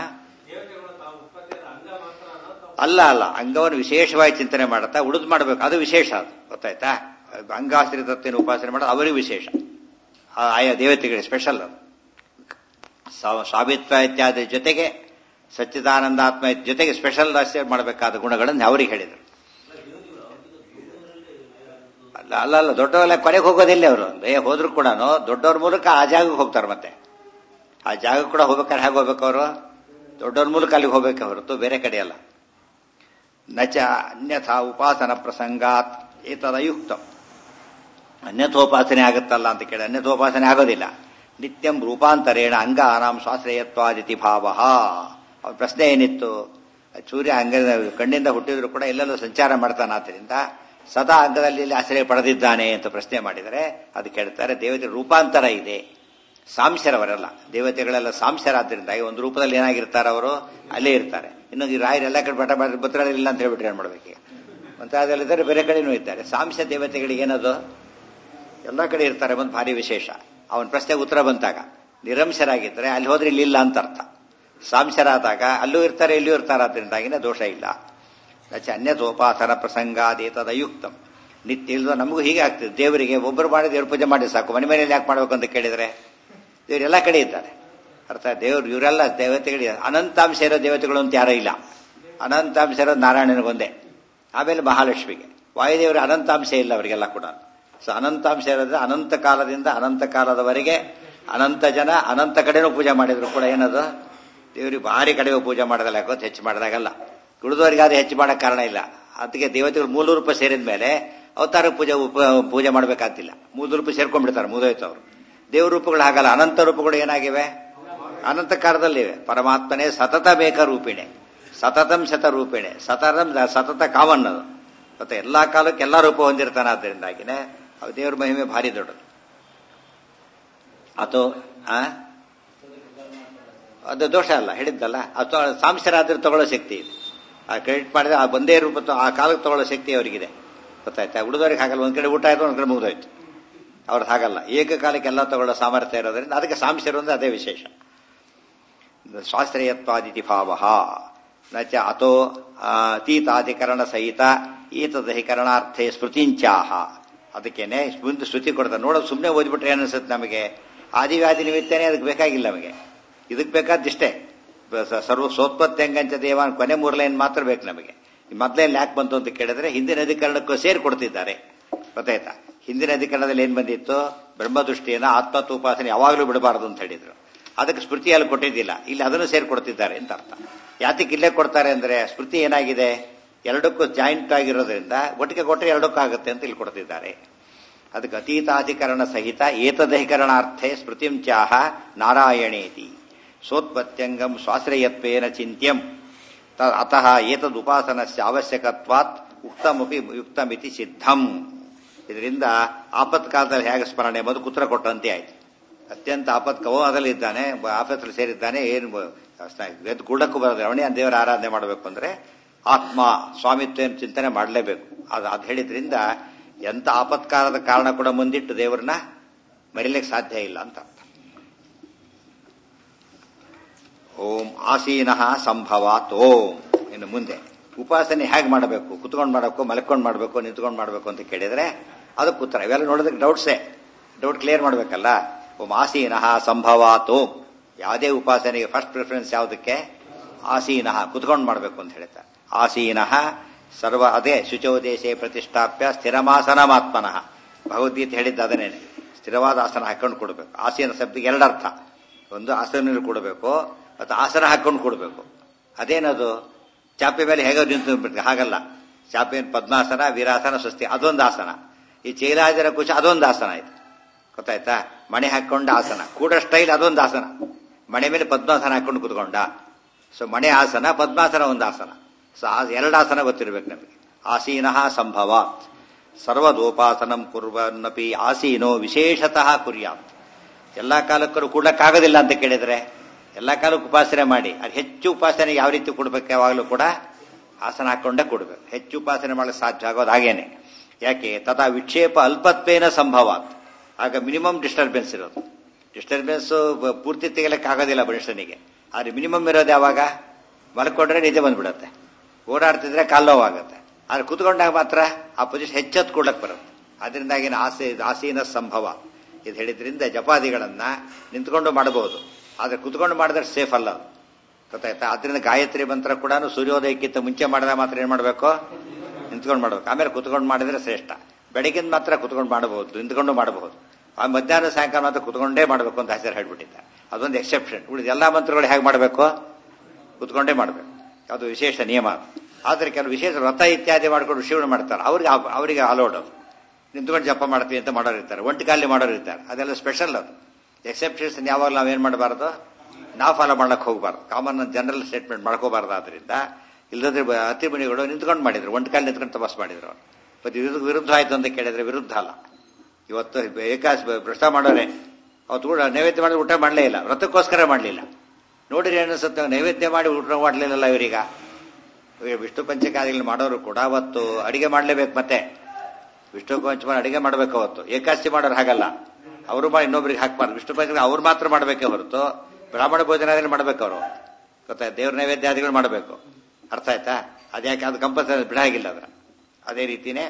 ಅಲ್ಲ ಅಲ್ಲ ಅಂಗವನ್ನು ವಿಶೇಷವಾಗಿ ಚಿಂತನೆ ಮಾಡುತ್ತಾ ಉಳಿದು ಮಾಡಬೇಕು ಅದು ವಿಶೇಷ ಅದು ಗೊತ್ತಾಯ್ತಾ ಅಂಗಾಶ್ರಿತತ್ವನ ಉಪಾಸನೆ ಮಾಡೋದು ಅವರಿಗೆ ವಿಶೇಷ ಆಯಾ ದೇವತೆಗಳಿಗೆ ಸ್ಪೆಷಲ್ ಅದು ಸ್ವಾಮಿತ್ವ ಇತ್ಯಾದಿ ಜೊತೆಗೆ ಸಚ್ಚಿದಾನಂದಾತ್ಮ ಜೊತೆಗೆ ಸ್ಪೆಷಲ್ ದಾಸ್ಯ ಮಾಡಬೇಕಾದ ಗುಣಗಳನ್ನು ಅವರಿಗೆ ಹೇಳಿದರು ಅಲ್ಲ ಅಲ್ಲ ಅಲ್ಲ ದೊಡ್ಡವಲ್ಲ ಕೊನೆಗೆ ಹೋಗೋದಿಲ್ಲ ಅವರು ಏ ಹೋದ್ರು ಕೂಡ ದೊಡ್ಡವ್ರ ಮೂಲಕ ಆ ಜಾಗಕ್ಕೆ ಹೋಗ್ತಾರೆ ಮತ್ತೆ ಆ ಜಾಗಕ್ಕೆ ಕೂಡ ಹೋಗ್ಬೇಕಾದ್ರೆ ಹೇಗೆ ಹೋಗ್ಬೇಕು ಅವರು ದೊಡ್ಡವ್ರ ಮೂಲಕ ಅಲ್ಲಿಗೆ ಹೋಗ್ಬೇಕು ಹೊರತು ಬೇರೆ ಕಡೆ ಅಲ್ಲ ನಚ ಅನ್ಯಥಾ ಉಪಾಸನ ಪ್ರಸಂಗಾತ್ ಏತದಯುಕ್ತ ಅನ್ಯಥೋಪಾಸನೆ ಆಗುತ್ತಲ್ಲ ಅಂತ ಕೇಳಿ ಅನ್ಯಥೋಪಾಸನೆ ಆಗೋದಿಲ್ಲ ನಿತ್ಯಂ ರೂಪಾಂತರೇಣ ಅಂಗಾನಾಂ ಸ್ವಾಶ್ರಯತ್ವಾದಿತಿ ಭಾವ ಅವ್ರ ಪ್ರಶ್ನೆ ಏನಿತ್ತು ಸೂರ್ಯ ಅಂಗ ಕಣ್ಣಿಂದ ಹುಟ್ಟಿದ್ರು ಕೂಡ ಎಲ್ಲೆಲ್ಲೂ ಸಂಚಾರ ಮಾಡ್ತಾನೆ ಆದ್ದರಿಂದ ಸದಾ ಅಂಗದಲ್ಲಿ ಆಶ್ರಯ ಪಡೆದಿದ್ದಾನೆ ಅಂತ ಪ್ರಶ್ನೆ ಮಾಡಿದರೆ ಅದು ಕೇಳ್ತಾರೆ ದೇವತೆ ರೂಪಾಂತರ ಇದೆ ಸಾಂಶರವರಲ್ಲ ದೇವತೆಗಳೆಲ್ಲ ಸಾಂಶರಾದ್ರಿಂದ ಒಂದು ರೂಪದಲ್ಲಿ ಏನಾಗಿರ್ತಾರೆ ಅವರು ಅಲ್ಲೇ ಇರ್ತಾರೆ ಇನ್ನು ಈ ರಾಯರು ಎಲ್ಲ ಕಡೆ ಬಟ ಭದ್ರಲ್ಲಿ ಇಲ್ಲ ಅಂತ ಹೇಳ್ಬಿಟ್ರೆ ಏನ್ ಮಾಡ್ಬೇಕು ಮತ್ತೆ ಅದಲ್ಲಿದ್ದಾರೆ ಬೇರೆ ಕಡೆನೂ ಇದ್ದಾರೆ ಸಾಂಶ ದೇವತೆಗಳಿಗೆ ಏನದು ಎಲ್ಲ ಕಡೆ ಇರ್ತಾರೆ ಒಂದು ಭಾರಿ ವಿಶೇಷ ಅವನ ಪ್ರಶ್ನೆಗೆ ಉತ್ತರ ಬಂತಾಗ ನಿರಂಶರಾಗಿದ್ದರೆ ಅಲ್ಲಿ ಹೋದ್ರೆ ಇಲ್ಲಿ ಇಲ್ಲ ಅಂತ ಅರ್ಥ ಸಾಂಶರಾದಾಗ ಅಲ್ಲೂ ಇರ್ತಾರೆ ಇಲ್ಲೂ ಇರ್ತಾರೆ ಅದರಿಂದಾಗಿನೇ ದೋಷ ಇಲ್ಲ ನಚ ಅನ್ಯದೋಪಾಸನ ಪ್ರಸಂಗಾದೇತದಯುಕ್ತಂ ನಿತ್ಯ ಇಲ್ದೋ ನಮಗೂ ಹೀಗೆ ಆಗ್ತದೆ ದೇವರಿಗೆ ಒಬ್ಬರು ಮಾಡಿ ದೇವ್ರ ಪೂಜೆ ಮಾಡಿ ಸಾಕು ಮನೆ ಮನೆಯಲ್ಲಿ ಯಾಕೆ ಮಾಡ್ಬೇಕು ಅಂತ ಕೇಳಿದ್ರೆ ಇವರೆಲ್ಲ ಕಡೆ ಇದ್ದಾರೆ ಅರ್ಥ ದೇವ್ರು ಇವರೆಲ್ಲ ದೇವತೆಗಳಿಗೆ ಅನಂತಾಂಶ ಇರೋ ದೇವತೆಗಳು ಅಂತ ಯಾರೂ ಇಲ್ಲ ಅನಂತಾಂಶ ಇರೋದು ನಾರಾಯಣನಿಗೊಂದೇ ಆಮೇಲೆ ಮಹಾಲಕ್ಷ್ಮಿಗೆ ವಾಯುದೇವರು ಅನಂತಾಂಶ ಇಲ್ಲ ಅವರಿಗೆಲ್ಲ ಕೂಡ ಸೊ ಅನಂತಾಂಶ ಇರೋದ್ರೆ ಅನಂತ ಕಾಲದಿಂದ ಅನಂತ ಕಾಲದವರೆಗೆ ಅನಂತ ಜನ ಅನಂತ ಕಡೆನೂ ಪೂಜೆ ಮಾಡಿದ್ರು ಕೂಡ ಏನದು ದೇವರಿಗೆ ಭಾರಿ ಕಡೆ ಪೂಜೆ ಮಾಡೋದಲ್ಲ ಯಾಕೋತ್ ಹೆಚ್ಚು ಮಾಡಿದಾಗಲ್ಲ ಉಳಿದವರಿಗೆ ಅದು ಹೆಚ್ಚು ಮಾಡಕ್ ಕಾರಣ ಇಲ್ಲ ಅದಕ್ಕೆ ದೇವತೆಗಳು ಮೂಲ ರೂಪ ಸೇರಿದ ಮೇಲೆ ಅವತಾರ ಪೂಜೆ ಪೂಜೆ ಮಾಡಬೇಕಾಗ್ತಿಲ್ಲ ಮೂಲ ರೂಪ ಸೇರ್ಕೊಂಡ್ಬಿಡ್ತಾರೆ ಮುದೋಯ್ತು ಅವರು ದೇವ್ರ ರೂಪಗಳು ಹಾಗಲ್ಲ ಅನಂತ ರೂಪಗಳು ಏನಾಗಿವೆ ಅನಂತ ಕಾಲದಲ್ಲಿವೆ ಪರಮಾತ್ಮನೇ ಸತತ ಬೇಕ ರೂಪಿಣೆ ಸತತಂ ಶತ ರೂಪಿಣೆ ಸತತಂ ಸತತ ಕಾವನ್ನದು ಮತ್ತೆ ಎಲ್ಲಾ ಕಾಲಕ್ಕೆ ಎಲ್ಲಾ ರೂಪ ಹೊಂದಿರ್ತಾನೆ ಆದ್ದರಿಂದಾಗಿನೇ ದೇವ್ರ ಮಹಿಮೆ ಭಾರಿ ದೊಡ್ಡದು ಅಥವಾ ಅದು ದೋಷ ಅಲ್ಲ ಹೇಳಿದ್ದಲ್ಲ ಅಥವಾ ಸಾಂಶರಾದ್ರೆ ತಗೊಳ್ಳೋ ಶಕ್ತಿ ಇದೆ ಆ ಕ್ರೆಡಿಟ್ ಮಾಡಿದ್ರೆ ಆ ಬಂದೇ ರೂಪ ಆ ಕಾಲಕ್ಕೆ ತಗೊಳ್ಳೋ ಶಕ್ತಿ ಅವರಿಗಿದೆ ಗೊತ್ತಾಯ್ತಾ ಉಳಿದವ್ರಿಗೆ ಹಾಗಲ್ಲ ಒಂದ್ ಕಡೆ ಊಟ ಆಯ್ತು ಒಂದ್ ಕಡೆ ಮುಗಿದೋಯ್ತು ಅವ್ರದ್ದು ಹಾಗಲ್ಲ ಏಕಕಾಲಕ್ಕೆ ಎಲ್ಲ ತಗೊಳ್ಳೋ ಸಾಮರ್ಥ್ಯ ಇರೋದ್ರಿಂದ ಅದಕ್ಕೆ ಸಾಂಶರು ಅಂದ್ರೆ ಅದೇ ವಿಶೇಷ ಸ್ವಾಶ್ರಯತ್ವಾದಿತಿ ಭಾವ ನಚ ಅಥೋ ಅತೀತಾಧಿಕರಣ ಸಹಿತ ಈತದಧಿಕರಣಾರ್ಥೆ ಸ್ಮೃತಿಂಚಾಹ ಅದಕ್ಕೇನೆ ಮುಂದೆ ಶ್ರುತಿ ಕೊಡ್ತಾರೆ ನೋಡೋದು ಸುಮ್ಮನೆ ಓದ್ಬಿಟ್ರೆ ಏನಿಸುತ್ತೆ ನಮಗೆ ಆದಿವ್ಯಾಧಿ ನಿಮಿತ್ತನೇ ಅದಕ್ಕೆ ಬೇಕಾಗಿಲ್ಲ ನಮಗೆ ಇದಕ್ಕೆ ಬೇಕಾದಿಷ್ಟೇ ಸರ್ವ ಸೋತ್ಪತ್ತ್ಯಂಗಂಚ ದೇವಾನ್ ಕೊನೆ ಮೂರು ಲೈನ್ ಮಾತ್ರ ಬೇಕು ನಮಗೆ ಮೊದಲೇನು ಯಾಕೆ ಬಂತು ಅಂತ ಕೇಳಿದ್ರೆ ಹಿಂದಿನ ಅಧಿಕರಣಕ್ಕೂ ಸೇರಿ ಕೊಡ್ತಿದ್ದಾರೆ ಗೊತ್ತಾಯ್ತಾ ಹಿಂದಿನ ಅಧಿಕರಣದಲ್ಲಿ ಏನ್ ಬಂದಿತ್ತು ಬ್ರಹ್ಮದೃಷ್ಟಿಯನ್ನ ಆತ್ಮತ್ವ ಉಪಾಸನೆ ಯಾವಾಗಲೂ ಬಿಡಬಾರದು ಅಂತ ಹೇಳಿದ್ರು ಅದಕ್ಕೆ ಸ್ಮೃತಿಯಲ್ಲಿ ಕೊಟ್ಟಿದ್ದಿಲ್ಲ ಇಲ್ಲಿ ಅದನ್ನು ಸೇರಿಕೊಡ್ತಿದ್ದಾರೆ ಅಂತ ಅರ್ಥ ಯಾತಕ್ಕೆ ಇಲ್ಲೇ ಕೊಡ್ತಾರೆ ಅಂದ್ರೆ ಸ್ಮೃತಿ ಏನಾಗಿದೆ ಎರಡಕ್ಕೂ ಜಾಯಿಂಟ್ ಆಗಿರೋದ್ರಿಂದ ಒಟ್ಟಿಗೆ ಕೊಟ್ಟರೆ ಎರಡಕ್ಕೂ ಆಗುತ್ತೆ ಅಂತ ಇಲ್ಲಿ ಕೊಡ್ತಿದ್ದಾರೆ ಅದಕ್ಕೆ ಅತೀತಾಧಿಕರಣ ಸಹಿತ ಏತದಧಿಕರಣಾರ್ಥೆ ಸ್ಮೃತಿಂಚಾಹ ನಾರಾಯಣೇತಿ ಸೋತ್ಪತ್ಯಂಗಂ ಸ್ವಾಶ್ರಯತ್ವೇನ ಚಿಂತ್ಯಂ ತ- ಅತಃ ಏತದುಪಾಸನಸ್ಯ ಅವಶ್ಯಕತ್ವಾತ್ ಉಕ್ತಮಪಿ ಯುಕ್ತಮಿತಿ ಸಿದ್ಧಂ ಇದರಿಂದ ಆಪತ್ಕಾಲದಲ್ಲಿ ಹೇಗೆ ಸ್ಮರಣೆ ಎಂಬುದು ಉತ್ತರ ಕೊಟ್ಟಂತೆ ಆಯ್ತು ಅತ್ಯಂತ ಆಪತ್ ಕವದಲ್ಲಿ ಇದ್ದಾನೆ ಆಫೀಸಲ್ಲಿ ಸೇರಿದ್ದಾನೆ ಏನು ಬ- ಎದ್ದು ಕೂಡಕ್ಕೂ ಬರೋದು ಅವನೇ ದೇವರ ಆರಾಧನೆ ಮಾಡಬೇಕು ಅಂದ್ರೆ ಆತ್ಮ ಸ್ವಾಮಿತ್ವ ಚಿಂತನೆ ಮಾಡಲೇಬೇಕು ಅದು ಅದು ಹೇಳಿದ್ರಿಂದ ಎಂತ ಆಪತ್ಕಾಲದ ಕಾರಣ ಕೂಡ ಮುಂದಿಟ್ಟು ದೇವರನ್ನ ಮರಿಲಿಕ್ಕೆ ಸಾಧ್ಯ ಇಲ್ಲ ಅಂತ ಅರ್ಥ ಓಂ ಆಸೀನಃ ಸಂಭವಾತ್ ಓಂ ಇನ್ನು ಮುಂದೆ ಉಪಾಸನೆ ಹೇಗೆ ಮಾಡಬೇಕು ಕುತ್ಕೊಂಡು ಮಾಡಬೇಕು ಮಲ್ಕೊಂಡು ಮಾಡಬೇಕು ನಿಂತ್ಕೊಂಡು ಮಾಡಬೇಕು ಅಂತ ಕೇಳಿದ್ರೆ ಅದಕ್ಕೆ ಉತ್ತರ ಇವೆಲ್ಲ ನೋಡೋದಕ್ಕೆ ಡೌಟ್ಸೇ ಡೌಟ್ ಕ್ಲಿಯರ್ ಮಾಡಬೇಕಲ್ಲ ಓಂ ಆಸೀನಃ ಸಂಭವಾತ್ ಓಂ ಯಾವುದೇ ಉಪಾಸನೆಗೆ ಫಸ್ಟ್ ಪ್ರಿಫರೆನ್ಸ್ ಯಾವುದಕ್ಕೆ ಆಸೀನಃ ಕುತ್ಕೊಂಡು ಮಾಡಬೇಕು ಅಂತ ಹೇಳ್ತಾರೆ ಆಸೀನಃ ಸರ್ವ ಅದೇ ಶುಚೋದೇಶೆ ಪ್ರತಿಷ್ಠಾಪ್ಯ ಸ್ಥಿರಮಾಸನಮಾತ್ಮನಃ ಭಗವದ್ಗೀತೆ ಹೇಳಿದ್ದ ಅದನ್ನೇನೆ ಸ್ಥಿರವಾದ ಆಸನ ಹಾಕೊಂಡು ಕೊಡಬೇಕು ಆಸೀನ ಶಬ್ದಕ್ಕೆ ಎರಡರ್ಥ ಒಂದು ಆಸನ ಕೊಡಬೇಕು ಮತ್ತು ಆಸನ ಹಾಕೊಂಡು ಕೊಡಬೇಕು ಅದೇನದು ಚಾಪೆ ಮೇಲೆ ಹೇಗೋ ನಿಂತು ಬಿಡ್ಬೇಕು ಹಾಗಲ್ಲ ಚಾಪೆ ಪದ್ಮಾಸನ ವೀರಾಸನ ಸ್ವಸ್ತಿ ಅದೊಂದು ಆಸನ ಈ ಚೈಲಾಜರ ಕುಶ ಅದೊಂದು ಆಸನ ಆಯ್ತು ಗೊತ್ತಾಯ್ತಾ ಮಣೆ ಹಾಕೊಂಡ ಆಸನ ಕೂಡ ಸ್ಟೈಲ್ ಅದೊಂದು ಆಸನ ಮಣೆ ಮೇಲೆ ಪದ್ಮಾಸನ ಹಾಕೊಂಡು ಕುತ್ಕೊಂಡ ಸೊ ಮಣೆ ಆಸನ ಪದ್ಮಾಸನ ಒಂದು ಆಸನ ಸೊ ಆ ಎರಡು ಆಸನ ಗೊತ್ತಿರ್ಬೇಕು ನಮಗೆ ಆಸೀನಃ ಸಂಭವಾತ್ ಸರ್ವದೋಪಾಸನಂ ಕುರ್ವನ್ನಪಿ ಆಸೀನೋ ವಿಶೇಷತಃ ಕುರ್ಯಾತ್ ಎಲ್ಲಾ ಕಾಲಕ್ಕೂ ಕೂಡಕ್ಕಾಗೋದಿಲ್ಲ ಅಂತ ಕೇಳಿದ್ರೆ ಎಲ್ಲಾ ಕಾಲಕ್ಕೂ ಉಪಾಸನೆ ಮಾಡಿ ಅದು ಹೆಚ್ಚು ಉಪಾಸನೆ ಯಾವ ರೀತಿ ಕೊಡ್ಬೇಕು ಯಾವಾಗಲೂ ಕೂಡ ಆಸನ ಹಾಕೊಂಡೇ ಕೊಡ್ಬೇಕು ಹೆಚ್ಚು ಉಪಾಸನೆ ಮಾಡಲು ಸಾಧ್ಯ ಆಗೋದು ಹಾಗೇನೆ ಯಾಕೆ ತಥಾ ವಿಕ್ಷೇಪ ಅಲ್ಪತ್ವೇನ ಸಂಭವಾತ್ ಆಗ ಮಿನಿಮಮ್ ಡಿಸ್ಟರ್ಬೆನ್ಸ್ ಇರೋದು ಡಿಸ್ಟರ್ಬೆನ್ಸ್ ಪೂರ್ತಿ ತೆಗಿಲಕ್ಕೆ ಆಗೋದಿಲ್ಲ ಮನುಷ್ಯನಿಗೆ ಆದ್ರೆ ಮಿನಿಮಮ್ ಇರೋದು ಯಾವಾಗ ಮಲ್ಕೊಂಡ್ರೆ ನಿದ್ದೆ ಬಂದ್ಬಿಡುತ್ತೆ ಓಡಾಡ್ತಿದ್ರೆ ಕಾಲ್ಲೋವಾಗುತ್ತೆ ಆದ್ರೆ ಕುತ್ಕೊಂಡಾಗ ಮಾತ್ರ ಆ ಪೊಸಿಷನ್ ಹೆಚ್ಚೊತ್ತು ಕೊಡ್ಲಕ್ಕೆ ಬರುತ್ತೆ ಅದರಿಂದಾಗಿನ ಆಸೆ ಆಸೀನ ಸಂಭವ ಇದು ಹೇಳಿದ್ರಿಂದ ಜಪಾದಿಗಳನ್ನ ನಿಂತ್ಕೊಂಡು ಮಾಡಬಹುದು ಆದ್ರೆ ಕುತ್ಕೊಂಡು ಮಾಡಿದ್ರೆ ಸೇಫ್ ಅಲ್ಲ ಅದು ಗೊತ್ತಾಯ್ತಾ ಅದರಿಂದ ಗಾಯತ್ರಿ ಮಂತ್ರ ಕೂಡ ಸೂರ್ಯೋದಯಕ್ಕಿಂತ ಮುಂಚೆ ಮಾಡಿದಾಗ ಮಾತ್ರ ಏನ್ ಮಾಡಬೇಕು ನಿಂತ್ಕೊಂಡು ಮಾಡ್ಬೇಕು ಆಮೇಲೆ ಕುತ್ಕೊಂಡು ಮಾಡಿದ್ರೆ ಶ್ರೇಷ್ಠ ಬೆಳಗಿನ ಮಾತ್ರ ಕುತ್ಕೊಂಡು ಮಾಡಬಹುದು ನಿಂತ್ಕೊಂಡು ಮಾಡಬಹುದು ಆ ಮಧ್ಯಾಹ್ನ ಸಾಯಂಕಾಲ ಮಾತ್ರ ಕುತ್ಕೊಂಡೇ ಮಾಡಬೇಕು ಅಂತ ಹೆಸರು ಹೇಳ್ಬಿಟ್ಟಿದ್ದಾರೆ ಅದೊಂದು ಎಕ್ಸೆಪ್ಷನ್ ಉಳಿದ ಎಲ್ಲಾ ಮಂತ್ರಗಳು ಹೇಗೆ ಮಾಡಬೇಕು ಕುತ್ಕೊಂಡೇ ಮಾಡಬೇಕು ಅದು ವಿಶೇಷ ನಿಯಮ ಆದ್ರೆ ಕೆಲವು ವಿಶೇಷ ವ್ರತ ಇತ್ಯಾದಿ ಮಾಡ್ಕೊಂಡು ಋಷಿಗಳು ಮಾಡ್ತಾರೆ ಅವ್ರಿಗೆ ಅವರಿಗೆ ಅಲೋಡ್ ಅದು ನಿಂತ್ಕೊಂಡು ಜಪ ಮಾಡ್ತೀವಿ ಅಂತ ಮಾಡೋರು ಇರ್ತಾರೆ ಒಂಟಿ ಕಾಲಿ ಮಾಡೋರು ಇರ್ತಾರೆ ಅದೆಲ್ಲ ಸ್ಪೆಷಲ್ ಅದು ಎಕ್ಸೆಪ್ಷನ್ಸ್ ಯಾವಾಗ ನಾವೇನ್ ಮಾಡಬಾರ್ದು ನಾವು ಫಾಲೋ ಮಾಡಕ್ ಹೋಗಬಾರ್ದು ಕಾಮನ್ ಜನರಲ್ ಸ್ಟೇಟ್ಮೆಂಟ್ ಮಾಡ್ಕೋಬಾರ್ದು ಆದ್ರಿಂದ ಇಲ್ಲದ್ರೆ ಅತಿ ಮುನಿಗಳು ನಿಂತ್ಕೊಂಡು ಮಾಡಿದ್ರು ಒಂಟಿ ಕಾಲಿ ನಿಂತ್ಕೊಂಡು ತಪಸ್ ಮಾಡಿದ್ರು ಅವ್ರು ಮತ್ತೆ ಇದು ವಿರುದ್ಧ ಆಯ್ತು ಅಂತ ಕೇಳಿದ್ರೆ ವಿರುದ್ಧ ಅಲ್ಲ ಇವತ್ತು ಏಕಾಸ್ ಭ್ರಷ್ಟ ಮಾಡೋರೆ ಅವತ್ತು ಊಟ ನೈವೇದ್ಯ ಮಾಡಿ ಊಟ ಮಾಡಲೇ ಇಲ್ಲ ವ್ರತಕ್ಕೋಸ್ಕರ ಮಾಡಲಿಲ್ಲ ನೋಡಿರಿ ಅನಿಸುತ್ತೆ ನೈವೇದ್ಯ ಮಾಡಿ ಊಟ ಮಾಡಲಿಲ್ಲಲ್ಲ ಇವರೀಗ ವಿಷ್ಣು ಪಂಚಕಾದಿಗಳು ಮಾಡೋರು ಕೂಡ ಅವತ್ತು ಅಡಿಗೆ ಮಾಡಲೇಬೇಕು ಮತ್ತೆ ವಿಷ್ಣು ಪಂಚಮ ಅಡಿಗೆ ಮಾಡಬೇಕು ಅವತ್ತು ಏಕಾಸ್ತಿ ಮಾಡೋರು ಹಾಗಲ್ಲ ಅವರು ಮಾಡಿ ಇನ್ನೊಬ್ರಿಗೆ ಹಾಕ್ಬಾರ್ದು ವಿಷ್ಣು ಪಂಚಕ ಅವ್ರು ಮಾತ್ರ ಮಾಡಬೇಕೆ ಹೊರತು ಬ್ರಾಹ್ಮಣ ಭೋಜನಾದಿಗಳು ಮಾಡ್ಬೇಕು ಅವರು ಗೊತ್ತಾ ದೇವ್ರ ನೈವೇದ್ಯಾದಿಗಳು ಮಾಡಬೇಕು ಅರ್ಥ ಆಯ್ತಾ ಅದ್ಯಾಕೆ ಅದು ಕಂಪಲ್ಸರಿ ಬಿಡಾಗಿಲ್ಲ ಅದರ ಅದೇ ರೀತಿನೇ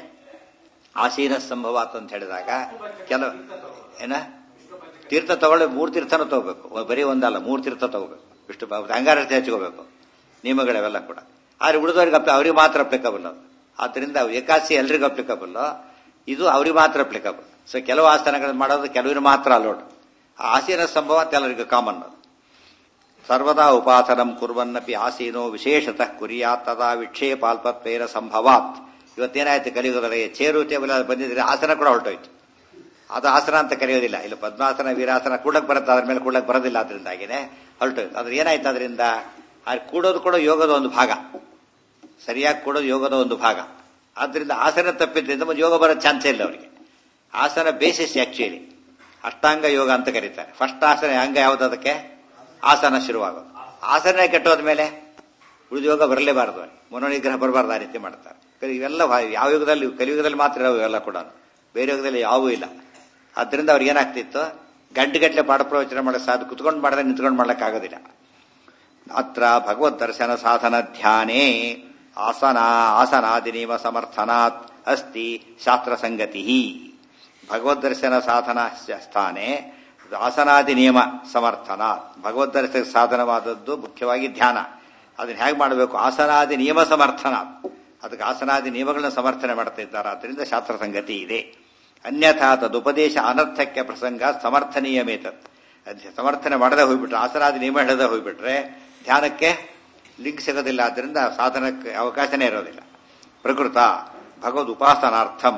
ಆಸೀನ ಸಂಭವಾತ್ ಅಂತ ಹೇಳಿದಾಗ ಕೆಲವು ಏನ ತೀರ್ಥ ತಗೊಳ್ಳಿ ಮೂರು ತೀರ್ಥನೂ ತಗೋಬೇಕು ಬರೀ ಒಂದಲ್ಲ ಮೂರು ತೀರ್ಥ ತಗೋಬೇಕು ವಿಷ್ಣು ಅಂಗಾರತಿ ಹಚ್ಕೋಬೇಕು ನಿಯಮಗಳೆಲ್ಲ ಕೂಡ ಆದ್ರೆ ಉಳಿದವರಿಗೆ ಅಪ್ಲ ಅವ್ರಿಗೆ ಮಾತ್ರ ಅಪ್ಲಿಕಬಲ್ ಅದು ಆದ್ರಿಂದ ಏಕಾಸಿ ಎಲ್ರಿಗೂ ಅಪ್ಲಿಕಬಲ್ ಇದು ಅವ್ರಿಗೆ ಮಾತ್ರ ಅಪ್ಲಿಕಬಲ್ ಸೊ ಕೆಲವು ಆಸನಗಳನ್ನು ಮಾಡೋದು ಕೆಲವರಿಗೆ ಮಾತ್ರ ಅಲೋಡ್ ಆಸೀನ ಸಂಭವ ಎಲ್ಲರಿಗೂ ಕಾಮನ್ ಅದು ಸರ್ವದಾ ಉಪಾಸನಂ ಕುರ್ವನ್ನಪಿ ಆಸೀನೋ ವಿಶೇಷತಃ ಕುರಿಯಾತ್ ತದಾ ವಿಕ್ಷೇಪಾಲ್ಪತ್ವೇನ ಸಂಭವಾತ್ ಇವತ್ತೇನಾಯ್ತು ಕಲಿಯುಗದಲ್ಲಿ ಚೇರು ಟೇಬಲ್ ಬಂದಿದ್ರೆ ಆಸನ ಕೂಡ ಹೊರಟೋಯ್ತು ಅದು ಆಸನ ಅಂತ ಕರೆಯೋದಿಲ್ಲ ಇಲ್ಲಿ ಪದ್ಮಾಸನ ವೀರಾಸನ ಕೂಡಕ್ ಬರುತ್ತೆ ಅದ್ರ ಮೇಲೆ ಕೂಡಕ್ ಬರೋದಿಲ್ಲ ಅದರಿಂದಾಗಿನೇ ಹೊರಟೋಯ್ತು ಅದ್ರ ಏನಾಯ್ತು ಅದರಿಂದ ಅದು ಕೂಡೋದು ಕೂಡ ಯೋಗದ ಒಂದು ಭಾಗ ಸರಿಯಾಗಿ ಕೂಡೋದು ಯೋಗದ ಒಂದು ಭಾಗ ಆದ್ರಿಂದ ಆಸನ ತಪ್ಪಿದ್ರಿಂದ ಒಂದು ಯೋಗ ಬರೋ ಚಾನ್ಸೇ ಇಲ್ಲ ಅವರಿಗೆ ಆಸನ ಬೇಸಿಸ್ ಆಕ್ಚುಲಿ ಅಷ್ಟಾಂಗ ಯೋಗ ಅಂತ ಕರೀತಾರೆ ಫಸ್ಟ್ ಆಸನ ಅಂಗ ಯಾವ್ದು ಅದಕ್ಕೆ ಆಸನ ಶುರುವಾಗೋದು ಆಸನ ಕೆಟ್ಟೋದ ಮೇಲೆ ಉಳಿದ ಯೋಗ ಬರಲೇಬಾರದು ಮನೋನಿಗ್ರಹ ಬರಬಾರ್ದು ಆ ರೀತಿ ಮಾಡ್ತಾರೆ ಇವೆಲ್ಲ ಯಾವ ಯುಗದಲ್ಲಿ ಕಲಿಯುಗದಲ್ಲಿ ಮಾತ್ರ ಇರೋವು ಇವೆಲ್ಲ ಕೂಡ ಬೇರೆ ಯುಗದಲ್ಲಿ ಯಾವೂ ಇಲ್ಲ ಅದರಿಂದ ಅವ್ರಿಗೆ ಏನಾಗ್ತಿತ್ತು ಗಂಟೆಗಟ್ಟಲೆ ಪಾಠ ಪ್ರವಚನ ಮಾಡೋ ಸಾಧ್ಯ ಕುತ್ಕೊಂಡು ಮಾಡಿದ್ರೆ ನಿಂತ್ಕೊಂಡು ಮಾಡ್ಲಿಕ್ಕೆ ಆಗೋದಿಲ್ಲ ಅತ್ರ ಭಗವದ್ ದರ್ಶನ ಸಾಧನ ಧ್ಯಾನೇ ಆಸನ ಆಸನಾದಿನಿವ ಸಮರ್ಥನಾತ್ ಅಸ್ತಿ ಶಾಸ್ತ್ರ ಸಂಗತಿ ಭಗವದ್ ದರ್ಶನ ಸಾಧನ ಸ್ಥಾನೆ ಆಸನಾದಿ ನಿಯಮ ಸಮರ್ಥನ ಭಗವದ್ ದರ್ಶನ ಸಾಧನವಾದದ್ದು ಮುಖ್ಯವಾಗಿ ಧ್ಯಾನ ಅದನ್ನ ಹೇಗೆ ಮಾಡಬೇಕು ಆಸನಾದಿ ನಿಯಮ ಸಮರ್ಥನ ಅದಕ್ಕೆ ಆಸನಾದಿ ನಿಯಮಗಳನ್ನ ಸಮರ್ಥನೆ ಮಾಡ್ತಾ ಇದ್ದಾರೆ ಅದರಿಂದ ಶಾಸ್ತ್ರ ಸಂಗತಿ ಇದೆ ಅನ್ಯಥಾ ತದುಪದೇಶ ಅನರ್ಥಕ್ಕೆ ಪ್ರಸಂಗ ಸಮರ್ಥನೀಯಮೇತತ್ ಸಮರ್ಥನೆ ಮಾಡದೆ ಹೋಗ್ಬಿಟ್ರೆ ಆಸನಾದಿ ನಿಯಮ ಹಿಡದೆ ಹೋಗ್ಬಿಟ್ರೆ ಧ್ಯಾನಕ್ಕೆ ಲಿಂಕ್ ಸಿಗೋದಿಲ್ಲ ಆದ್ದರಿಂದ ಸಾಧನಕ್ಕೆ ಅವಕಾಶನೇ ಇರೋದಿಲ್ಲ ಪ್ರಕೃತ ಭಗವದ್ ಉಪಾಸನಾರ್ಥಂ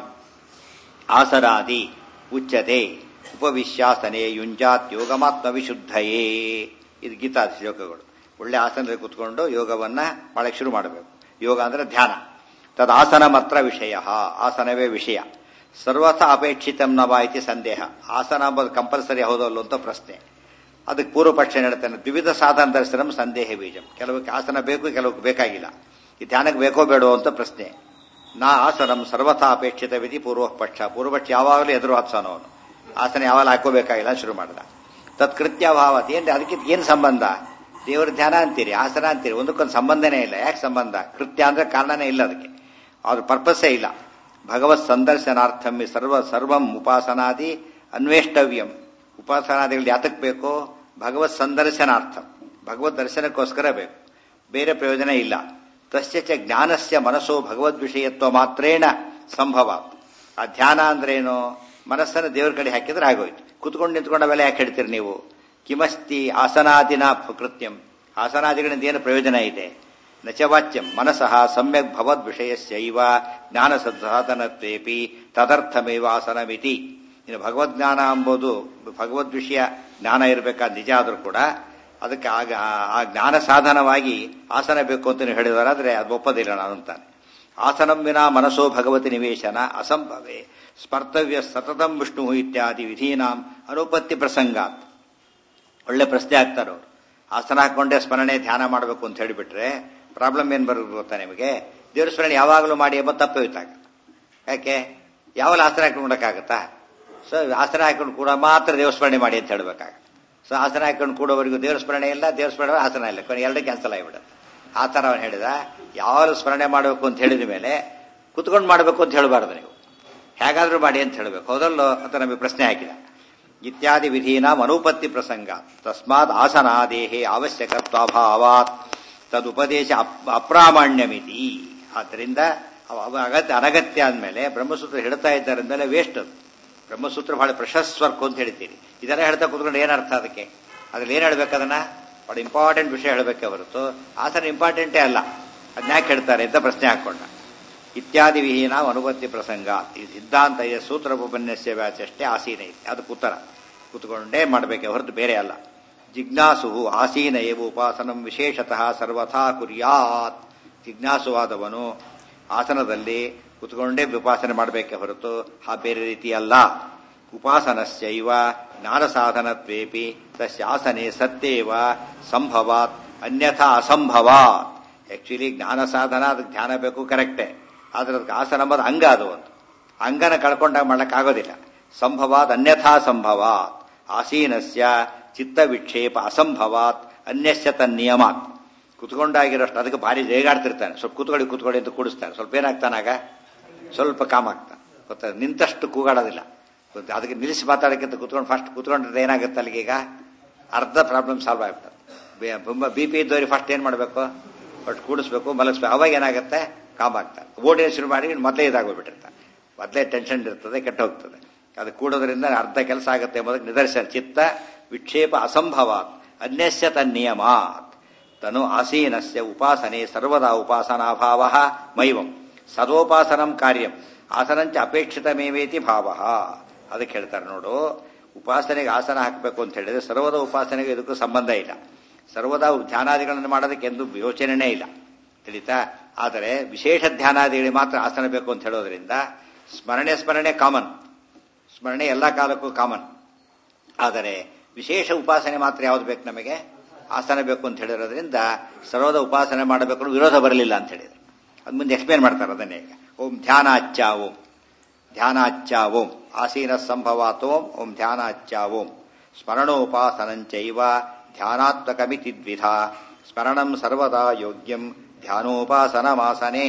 ಆಸನಾದಿ ಉಚ್ಯತೆ ಉಪವಿಶ್ಯಾಸನೆ ಯುಂಜಾತ್ ಯೋಗಮಾತ್ಮ ವಿಶುದ್ಧಯೇ ಇದು ಗೀತಾ ಶ್ಲೋಕಗಳು ಒಳ್ಳೆ ಆಸನದಲ್ಲಿ ಕೂತ್ಕೊಂಡು ಯೋಗವನ್ನ ಮಾಡಕ್ಕೆ ಶುರು ಮಾಡಬೇಕು ಯೋಗ ಅಂದ್ರೆ ಧ್ಯಾನ ತದ್ ಆಸನ ಮಾತ್ರ ವಿಷಯ ಆಸನವೇ ವಿಷಯ ಸರ್ವಥ ಅಪೇಕ್ಷಿತಂ ನವ ಇತಿ ಸಂದೇಹ ಆಸನ ಅಂಬೋದು ಕಂಪಲ್ಸರಿ ಹೌದಲ್ಲ ಅಂತ ಪ್ರಶ್ನೆ ಅದಕ್ಕೆ ಪೂರ್ವ ಪಕ್ಷ ಹೇಳ್ತಾನೆ ದ್ವಿವಿಧ ಸಾಧನ ದರ್ಶನಂ ಸಂದೇಹ ಬೀಜಂ ಕೆಲವಕ್ಕೆ ಆಸನ ಬೇಕು ಕೆಲವಕ್ಕೆ ಬೇಕಾಗಿಲ್ಲ ಈ ಧ್ಯಾನಕ್ಕೆ ಬೇಕೋ ಬೇಡೋ ಅಂತ ಪ್ರಶ್ನೆ ನಾ ಆಸನಂ ಸರ್ವಥಾ ಅಪೇಕ್ಷಿತ ವಿಧಿ ಪೂರ್ವ ಪಕ್ಷ ಪೂರ್ವಪಕ್ಷ ಯಾವಾಗಲೂ ಎದುರು ಹತ್ಸನವನು ಆಸನ ಯಾವಾಗ ಹಾಕೋಬೇಕಾಗಿಲ್ಲ ಶುರು ಮಾಡಿದ ತತ್ಕೃತ್ಯಭಾವ ಏನ್ರಿ ಅದಕ್ಕೆ ಏನು ಸಂಬಂಧ ದೇವರ ಧ್ಯಾನ ಅಂತೀರಿ ಆಸನ ಅಂತೀರಿ ಒಂದಕ್ಕೊಂದು ಸಂಬಂಧನೇ ಇಲ್ಲ ಯಾಕೆ ಸಂಬಂಧ ಕೃತ್ಯ ಅಂದ್ರೆ ಕಾರಣನೇ ಇಲ್ಲ ಅದಕ್ಕೆ ಅವ್ರ ಪರ್ಪಸ್ಸೇ ಇಲ್ಲ ಭಗವತ್ ಸಂದರ್ಶನಾರ್ಥಂ ಸರ್ವ ಸರ್ವಂ ಉಪಾಸನಾದಿ ಅನ್ವೇಷ್ಟವ್ಯಂ ಉಪಾಸನಾದಿಗಳು ಯಾತಕ್ ಬೇಕು ಭಗವತ್ ಸಂದರ್ಶನಾರ್ಥಂ ಭಗವತ್ ದರ್ಶನಕ್ಕೋಸ್ಕರ ಬೇಕು ಬೇರೆ ಪ್ರಯೋಜನ ಇಲ್ಲ ತಸ್ಯ ಚ ಜ್ಞಾನಸ್ಯ ಮನಸ್ಸೋ ಭಗವದ್ ವಿಷಯತ್ವ ಮಾತ್ರೇಣ ಸಂಭವ ಆ ಧ್ಯಾನ ಅಂದ್ರೇನು ಮನಸ್ಸನ್ನು ದೇವರ ಕಡೆ ಹಾಕಿದ್ರೆ ಆಗೋಯ್ತು ಕುತ್ಕೊಂಡು ನಿಂತ್ಕೊಂಡ ಮೇಲೆ ಯಾಕೆ ಹೇಳ್ತೀರಿ ನೀವು ಕಿಮಸ್ತಿ ಆಸನಾದಿನ ಕೃತ್ಯಂ ಆಸನಾದಿಗಳಿಂದ ಏನು ಪ್ರಯೋಜನ ಇದೆ ನಚವಾಚ್ಯಂ ಮನಸಃ ಸಮ್ಯಕ್ ಭವದ್ ವಿಷಯಸ್ಯೈವ ಜ್ಞಾನ ಸಾಧನತ್ವೇಪಿ ತದರ್ಥಮೇವ ಆಸನಮಿತಿ ಇನ್ನು ಭಗವದ್ಜ್ಞಾನ ಎಂಬುದು ಭಗವದ್ ವಿಷಯ ಜ್ಞಾನ ಇರಬೇಕಾದ ನಿಜ ಆದರೂ ಕೂಡ ಅದಕ್ಕೆ ಆಗ ಆ ಜ್ಞಾನ ಸಾಧನವಾಗಿ ಆಸನ ಬೇಕು ಅಂತ ನೀವು ಹೇಳಿದಾರಾದ್ರೆ ಅದು ಒಪ್ಪದಿಲ್ಲ ನಾನು ಅಂತಾನೆ ಆಸನಂ ವಿನಾ ಮನಸ್ಸೋ ಭಗವತಿ ನಿವೇಶನ ಅಸಂಭವೇ ಸ್ಪರ್ತವ್ಯ ಸತತಂ ವಿಷ್ಣು ಇತ್ಯಾದಿ ವಿಧೀನಾಂ ಅನುಪತ್ತಿ ಪ್ರಸಂಗಾತ್ ಒಳ್ಳೆ ಪ್ರಶ್ನೆ ಆಗ್ತಾರೆ ಅವರು ಆಸನ ಹಾಕೊಂಡೆ ಸ್ಮರಣೆ ಧ್ಯಾನ ಮಾಡಬೇಕು ಅಂತ ಹೇಳಿಬಿಟ್ರೆ ಪ್ರಾಬ್ಲಮ್ ಏನ್ ಬರೋದು ಗೊತ್ತಾ ನಿಮಗೆ ದೇವ್ರ ಸ್ಮರಣೆ ಯಾವಾಗಲೂ ಮಾಡಿ ಎಂಬ ತಪ್ಪೋಯ್ತಾಗ ಯಾಕೆ ಯಾವಾಗಲೂ ಆಸನ ಹಾಕೊಂಡಕ್ಕಾಗತ್ತಾ ಸೊ ಆಸನ ಹಾಕೊಂಡು ಕೂಡ ಮಾತ್ರ ದೇವ್ರ ಸ್ಮರಣೆ ಮಾಡಿ ಅಂತ ಹೇಳ್ಬೇಕಾಗ ಸೊ ಆಸನ ಹಾಕೊಂಡು ಕೂಡೋವರೆಗೂ ದೇವ್ರ ಸ್ಮರಣೆ ಇಲ್ಲ ದೇವ್ರ ಸ್ಮರಣೆ ಆಸನ ಇಲ್ಲ ಕೊನೆ ಎರಡೇ ಕ್ಯಾನ್ಸಲ್ ಆಗಿಬಿಡುತ್ತೆ ಆ ಥರ ಅವನು ಹೇಳಿದ ಯಾವಾಗಲೂ ಸ್ಮರಣೆ ಮಾಡಬೇಕು ಅಂತ ಹೇಳಿದ ಮೇಲೆ ಕುತ್ಕೊಂಡು ಮಾಡಬೇಕು ಅಂತ ಹೇಳಬಾರ್ದು ನೀವು ಹೇಗಾದ್ರೂ ಮಾಡಿ ಅಂತ ಹೇಳಬೇಕು ಹೌದಲ್ಲೋ ಅಂತ ನಮಗೆ ಪ್ರಶ್ನೆ ಹಾಕಿದ ಇತ್ಯಾದಿ ವಿಧೀನ ಅನುಪತ್ತಿ ಪ್ರಸಂಗ ತಸ್ಮಾತ್ ಆಸನಾದೇಹೇ ಅವಶ್ಯಕತ್ವಾಭಾವಾತ್ ತದುಪದೇಶ ಅಪ್ರಾಮಾಣ್ಯಮಿತಿ ಆದ್ದರಿಂದ ಅಗತ್ಯ ಅನಗತ್ಯ ಅಂದಮೇಲೆ ಬ್ರಹ್ಮಸೂತ್ರ ಹೇಳ್ತಾ ಇದ್ದಾರೆ ಅಂದಮೇಲೆ ವೇಸ್ಟ್ ಅದು ಬ್ರಹ್ಮಸೂತ್ರ ಬಹಳ ಪ್ರಶಸ್ವರ್ಕ್ ಅಂತ ಹೇಳ್ತೀರಿ ಇದೆಲ್ಲ ಹೇಳ್ತಾ ಕೂತ್ಕೊಂಡು ಏನು ಅರ್ಥ ಅದಕ್ಕೆ ಅದ್ರಲ್ಲಿ ಏನು ಹೇಳ್ಬೇಕು ಅದನ್ನ ಬಹಳ ಇಂಪಾರ್ಟೆಂಟ್ ವಿಷಯ ಹೇಳಬೇಕೆ ಹೊರತು ಆಸನ ಇಂಪಾರ್ಟೆಂಟೇ ಅಲ್ಲ ಅದನ್ನ ಯಾಕೆ ಹೇಳ್ತಾರೆ ಅಂತ ಪ್ರಶ್ನೆ ಹಾಕೊಂಡ ಇತ್ಯಾದಿ ವಿಹೀನ ಅನುಪತ್ತಿ ಪ್ರಸಂಗ ಈ ಸಿದ್ಧಾಂತ ಇದೆ ಸೂತ್ರ ಉಪನ್ಯಾಸ ವ್ಯಾಚಷ್ಟೇ ಆಸೀನ ಇದೆ ಅದಕ್ಕೆ ಉತ್ತರ ಕೂತ್ಕೊಂಡೇ ಮಾಡಬೇಕೆ ಹೊರತು ಬೇರೆ ಅಲ್ಲ ಜಿಜ್ಞಾಸು ಆಸೀನ ಏವ ಉಪಾಸನಂ ವಿಶೇಷತಃ ಸರ್ವಥಾ ಕುರ್ಯಾತ್ ಜಿಜ್ಞಾಸುವಾದವನು ಆಸನದಲ್ಲಿ ಕುತ್ಕೊಂಡೇ ಉಪಾಸನೆ ಮಾಡಬೇಕೆ ಹೊರತು ಆ ಬೇರೆ ರೀತಿ ಅಲ್ಲ ಉಪಾಸನಸ್ಯೈವ ಜ್ಞಾನ ಸಾಧನತ್ವೇಪಿ ತಸ್ಯಾಸನೆ ಸತ್ಯೇವ ಸಂಭವಾತ್ ಅನ್ಯಥಾ ಅಸಂಭವಾತ್ ಆಕ್ಚುಲಿ ಜ್ಞಾನ ಸಾಧನ ಅದಕ್ಕೆ ಧ್ಯಾನ ಬೇಕು ಕರೆಕ್ಟೇ ಆದ್ರೆ ಅದಕ್ಕೆ ಆಸನ ಎಂಬುದು ಅಂಗ ಅದು ಒಂದು ಅಂಗನ ಕಳ್ಕೊಂಡಾಗ ಮಾಡಕ್ಕಾಗೋದಿಲ್ಲ ಸಂಭವಾತ್ ಅನ್ಯಥಾ ಸಂಭವಾತ್ ಆಸೀನಸ್ಯ ಚಿತ್ತ ವಿಕ್ಷೇಪ ಅಸಂಭವಾತ್ ಅನ್ಯಸ್ಯ ತನ್ನಿಯಮಾತ್ ಕುತ್ಕೊಂಡಾಗಿರೋಷ್ಟು ಅದಕ್ಕೆ ಭಾರಿ ಜೇಗಾಡ್ತಿರ್ತಾನೆ ಸ್ವಲ್ಪ ಕುತ್ಕೊಳ್ಳಿ ಕುತ್ಕೊಳ್ಳಿ ಅಂತ ಕೂಡಿಸ್ತಾನೆ ಸ್ವಲ್ಪ ಏನಾಗ್ತಾನಾಗ ಸ್ವಲ್ಪ ಕಾಮ್ ಆಗ್ತಾನೆ ಗೊತ್ತಾ ನಿಂತಷ್ಟು ಕೂಗಾಡೋದಿಲ್ಲ ಅದಕ್ಕೆ ನಿಲ್ಲಿಸಿ ಮಾತಾಡೋಕ್ಕಿಂತ ಕುತ್ಕೊಂಡು ಫಸ್ಟ್ ಕುತ್ಕೊಂಡ್ರೆ ಏನಾಗುತ್ತೆ ಅಲ್ಲಿಗೆ ಈಗ ಅರ್ಧ ಪ್ರಾಬ್ಲಮ್ ಸಾಲ್ವ್ ಆಗ್ತದೆ ಬಿ ಪಿ ಇದ್ದವ್ರಿಗೆ ಫಸ್ಟ್ ಏನು ಮಾಡಬೇಕು ಬಟ್ ಕೂಡಿಸ್ಬೇಕು ಮಲಗಿಸ್ಬೇಕು ಅವಾಗ ಏನಾಗುತ್ತೆ ಕಾಮ್ ಆಗ್ತಾರೆ ಓಡಿ ಶುರು ಮಾಡಿ ಮೊದಲೇ ಇದಾಗೋಗ್ಬಿಟ್ಟಿರ್ತಾರೆ ಮೊದಲೇ ಟೆನ್ಷನ್ ಇರ್ತದೆ ಕೆಟ್ಟ ಹೋಗ್ತದೆ ಅದು ಕೂಡೋದ್ರಿಂದ ಅರ್ಧ ಕೆಲಸ ಆಗುತ್ತೆ ಎಂಬುದಕ್ಕೆ ನಿದರ್ಶನ ಚಿತ್ತ ವಿಕ್ಷೇಪ ಅಸಂಭವ ಅನ್ಯಸ್ಯ ತನ್ನಿಯಮಾತ್ ತನು ಆಸೀನಸ್ಯ ಉಪಾಸನೆ ಸರ್ವದಾ ಉಪಾಸನಾಭಾವ ಮೈವಂ ಸದೋಪಾಸನಂ ಕಾರ್ಯಂ ಆಸನಂಚ ಅಪೇಕ್ಷಿತಮೇವೇತಿ ಭಾವ ಅದಕ್ಕೆ ಹೇಳ್ತಾರೆ ನೋಡು ಉಪಾಸನೆಗೆ ಆಸನ ಹಾಕಬೇಕು ಅಂತ ಹೇಳಿದ್ರೆ ಸರ್ವದ ಉಪಾಸನೆಗೆ ಇದಕ್ಕೂ ಸಂಬಂಧ ಇಲ್ಲ ಸರ್ವದಾ ಧ್ಯಾನಾದಿಗಳನ್ನು ಮಾಡೋದಕ್ಕೆ ಎಂದು ಯೋಚನೆನೇ ಇಲ್ಲ ತಿಳಿತಾ ಆದರೆ ವಿಶೇಷ ಧ್ಯಾನಾದಿಗಳಿಗೆ ಮಾತ್ರ ಆಸನ ಬೇಕು ಅಂತ ಹೇಳೋದ್ರಿಂದ ಸ್ಮರಣೆ ಸ್ಮರಣೆ ಕಾಮನ್ ಸ್ಮರಣೆ ಎಲ್ಲ ಕಾಲಕ್ಕೂ ಕಾಮನ್ ಆದರೆ ವಿಶೇಷ ಉಪಾಸನೆ ಮಾತ್ರ ಯಾವ್ದು ಬೇಕು ನಮಗೆ ಆಸನ ಬೇಕು ಅಂತ ಹೇಳಿರೋದ್ರಿಂದ ಸರ್ವದ ಉಪಾಸನೆ ಮಾಡಬೇಕು ವಿರೋಧ ಬರಲಿಲ್ಲ ಅಂತ ಹೇಳಿದ್ರು ಅದು ಮುಂದೆ ಎಕ್ಸ್ಪ್ಲೇನ್ ಮಾಡ್ತಾರೆ ಅದನ್ನೇ ಈಗ ಓಂ ಧ್ಯಾನಾಚ್ಚ ಓಂ ಧ್ಯಾನಾಚ್ಚ ಓಂ ಆಸೀನ ಸಂಭವಾತ್ ಓಂ ಓಂ ಧ್ಯಾನಾಚ್ಚ ಓಂ ಸ್ಮರಣೋಪಾಸನಂಚೈವ ಧ್ಯಾನಾತ್ಮಕಮಿತಿ ದ್ವಿಧ ಸ್ಮರಣಂ ಸರ್ವದಾ ಯೋಗ್ಯಂ ಧ್ಯಾನೋಪಾಸನಮಾಸನೇ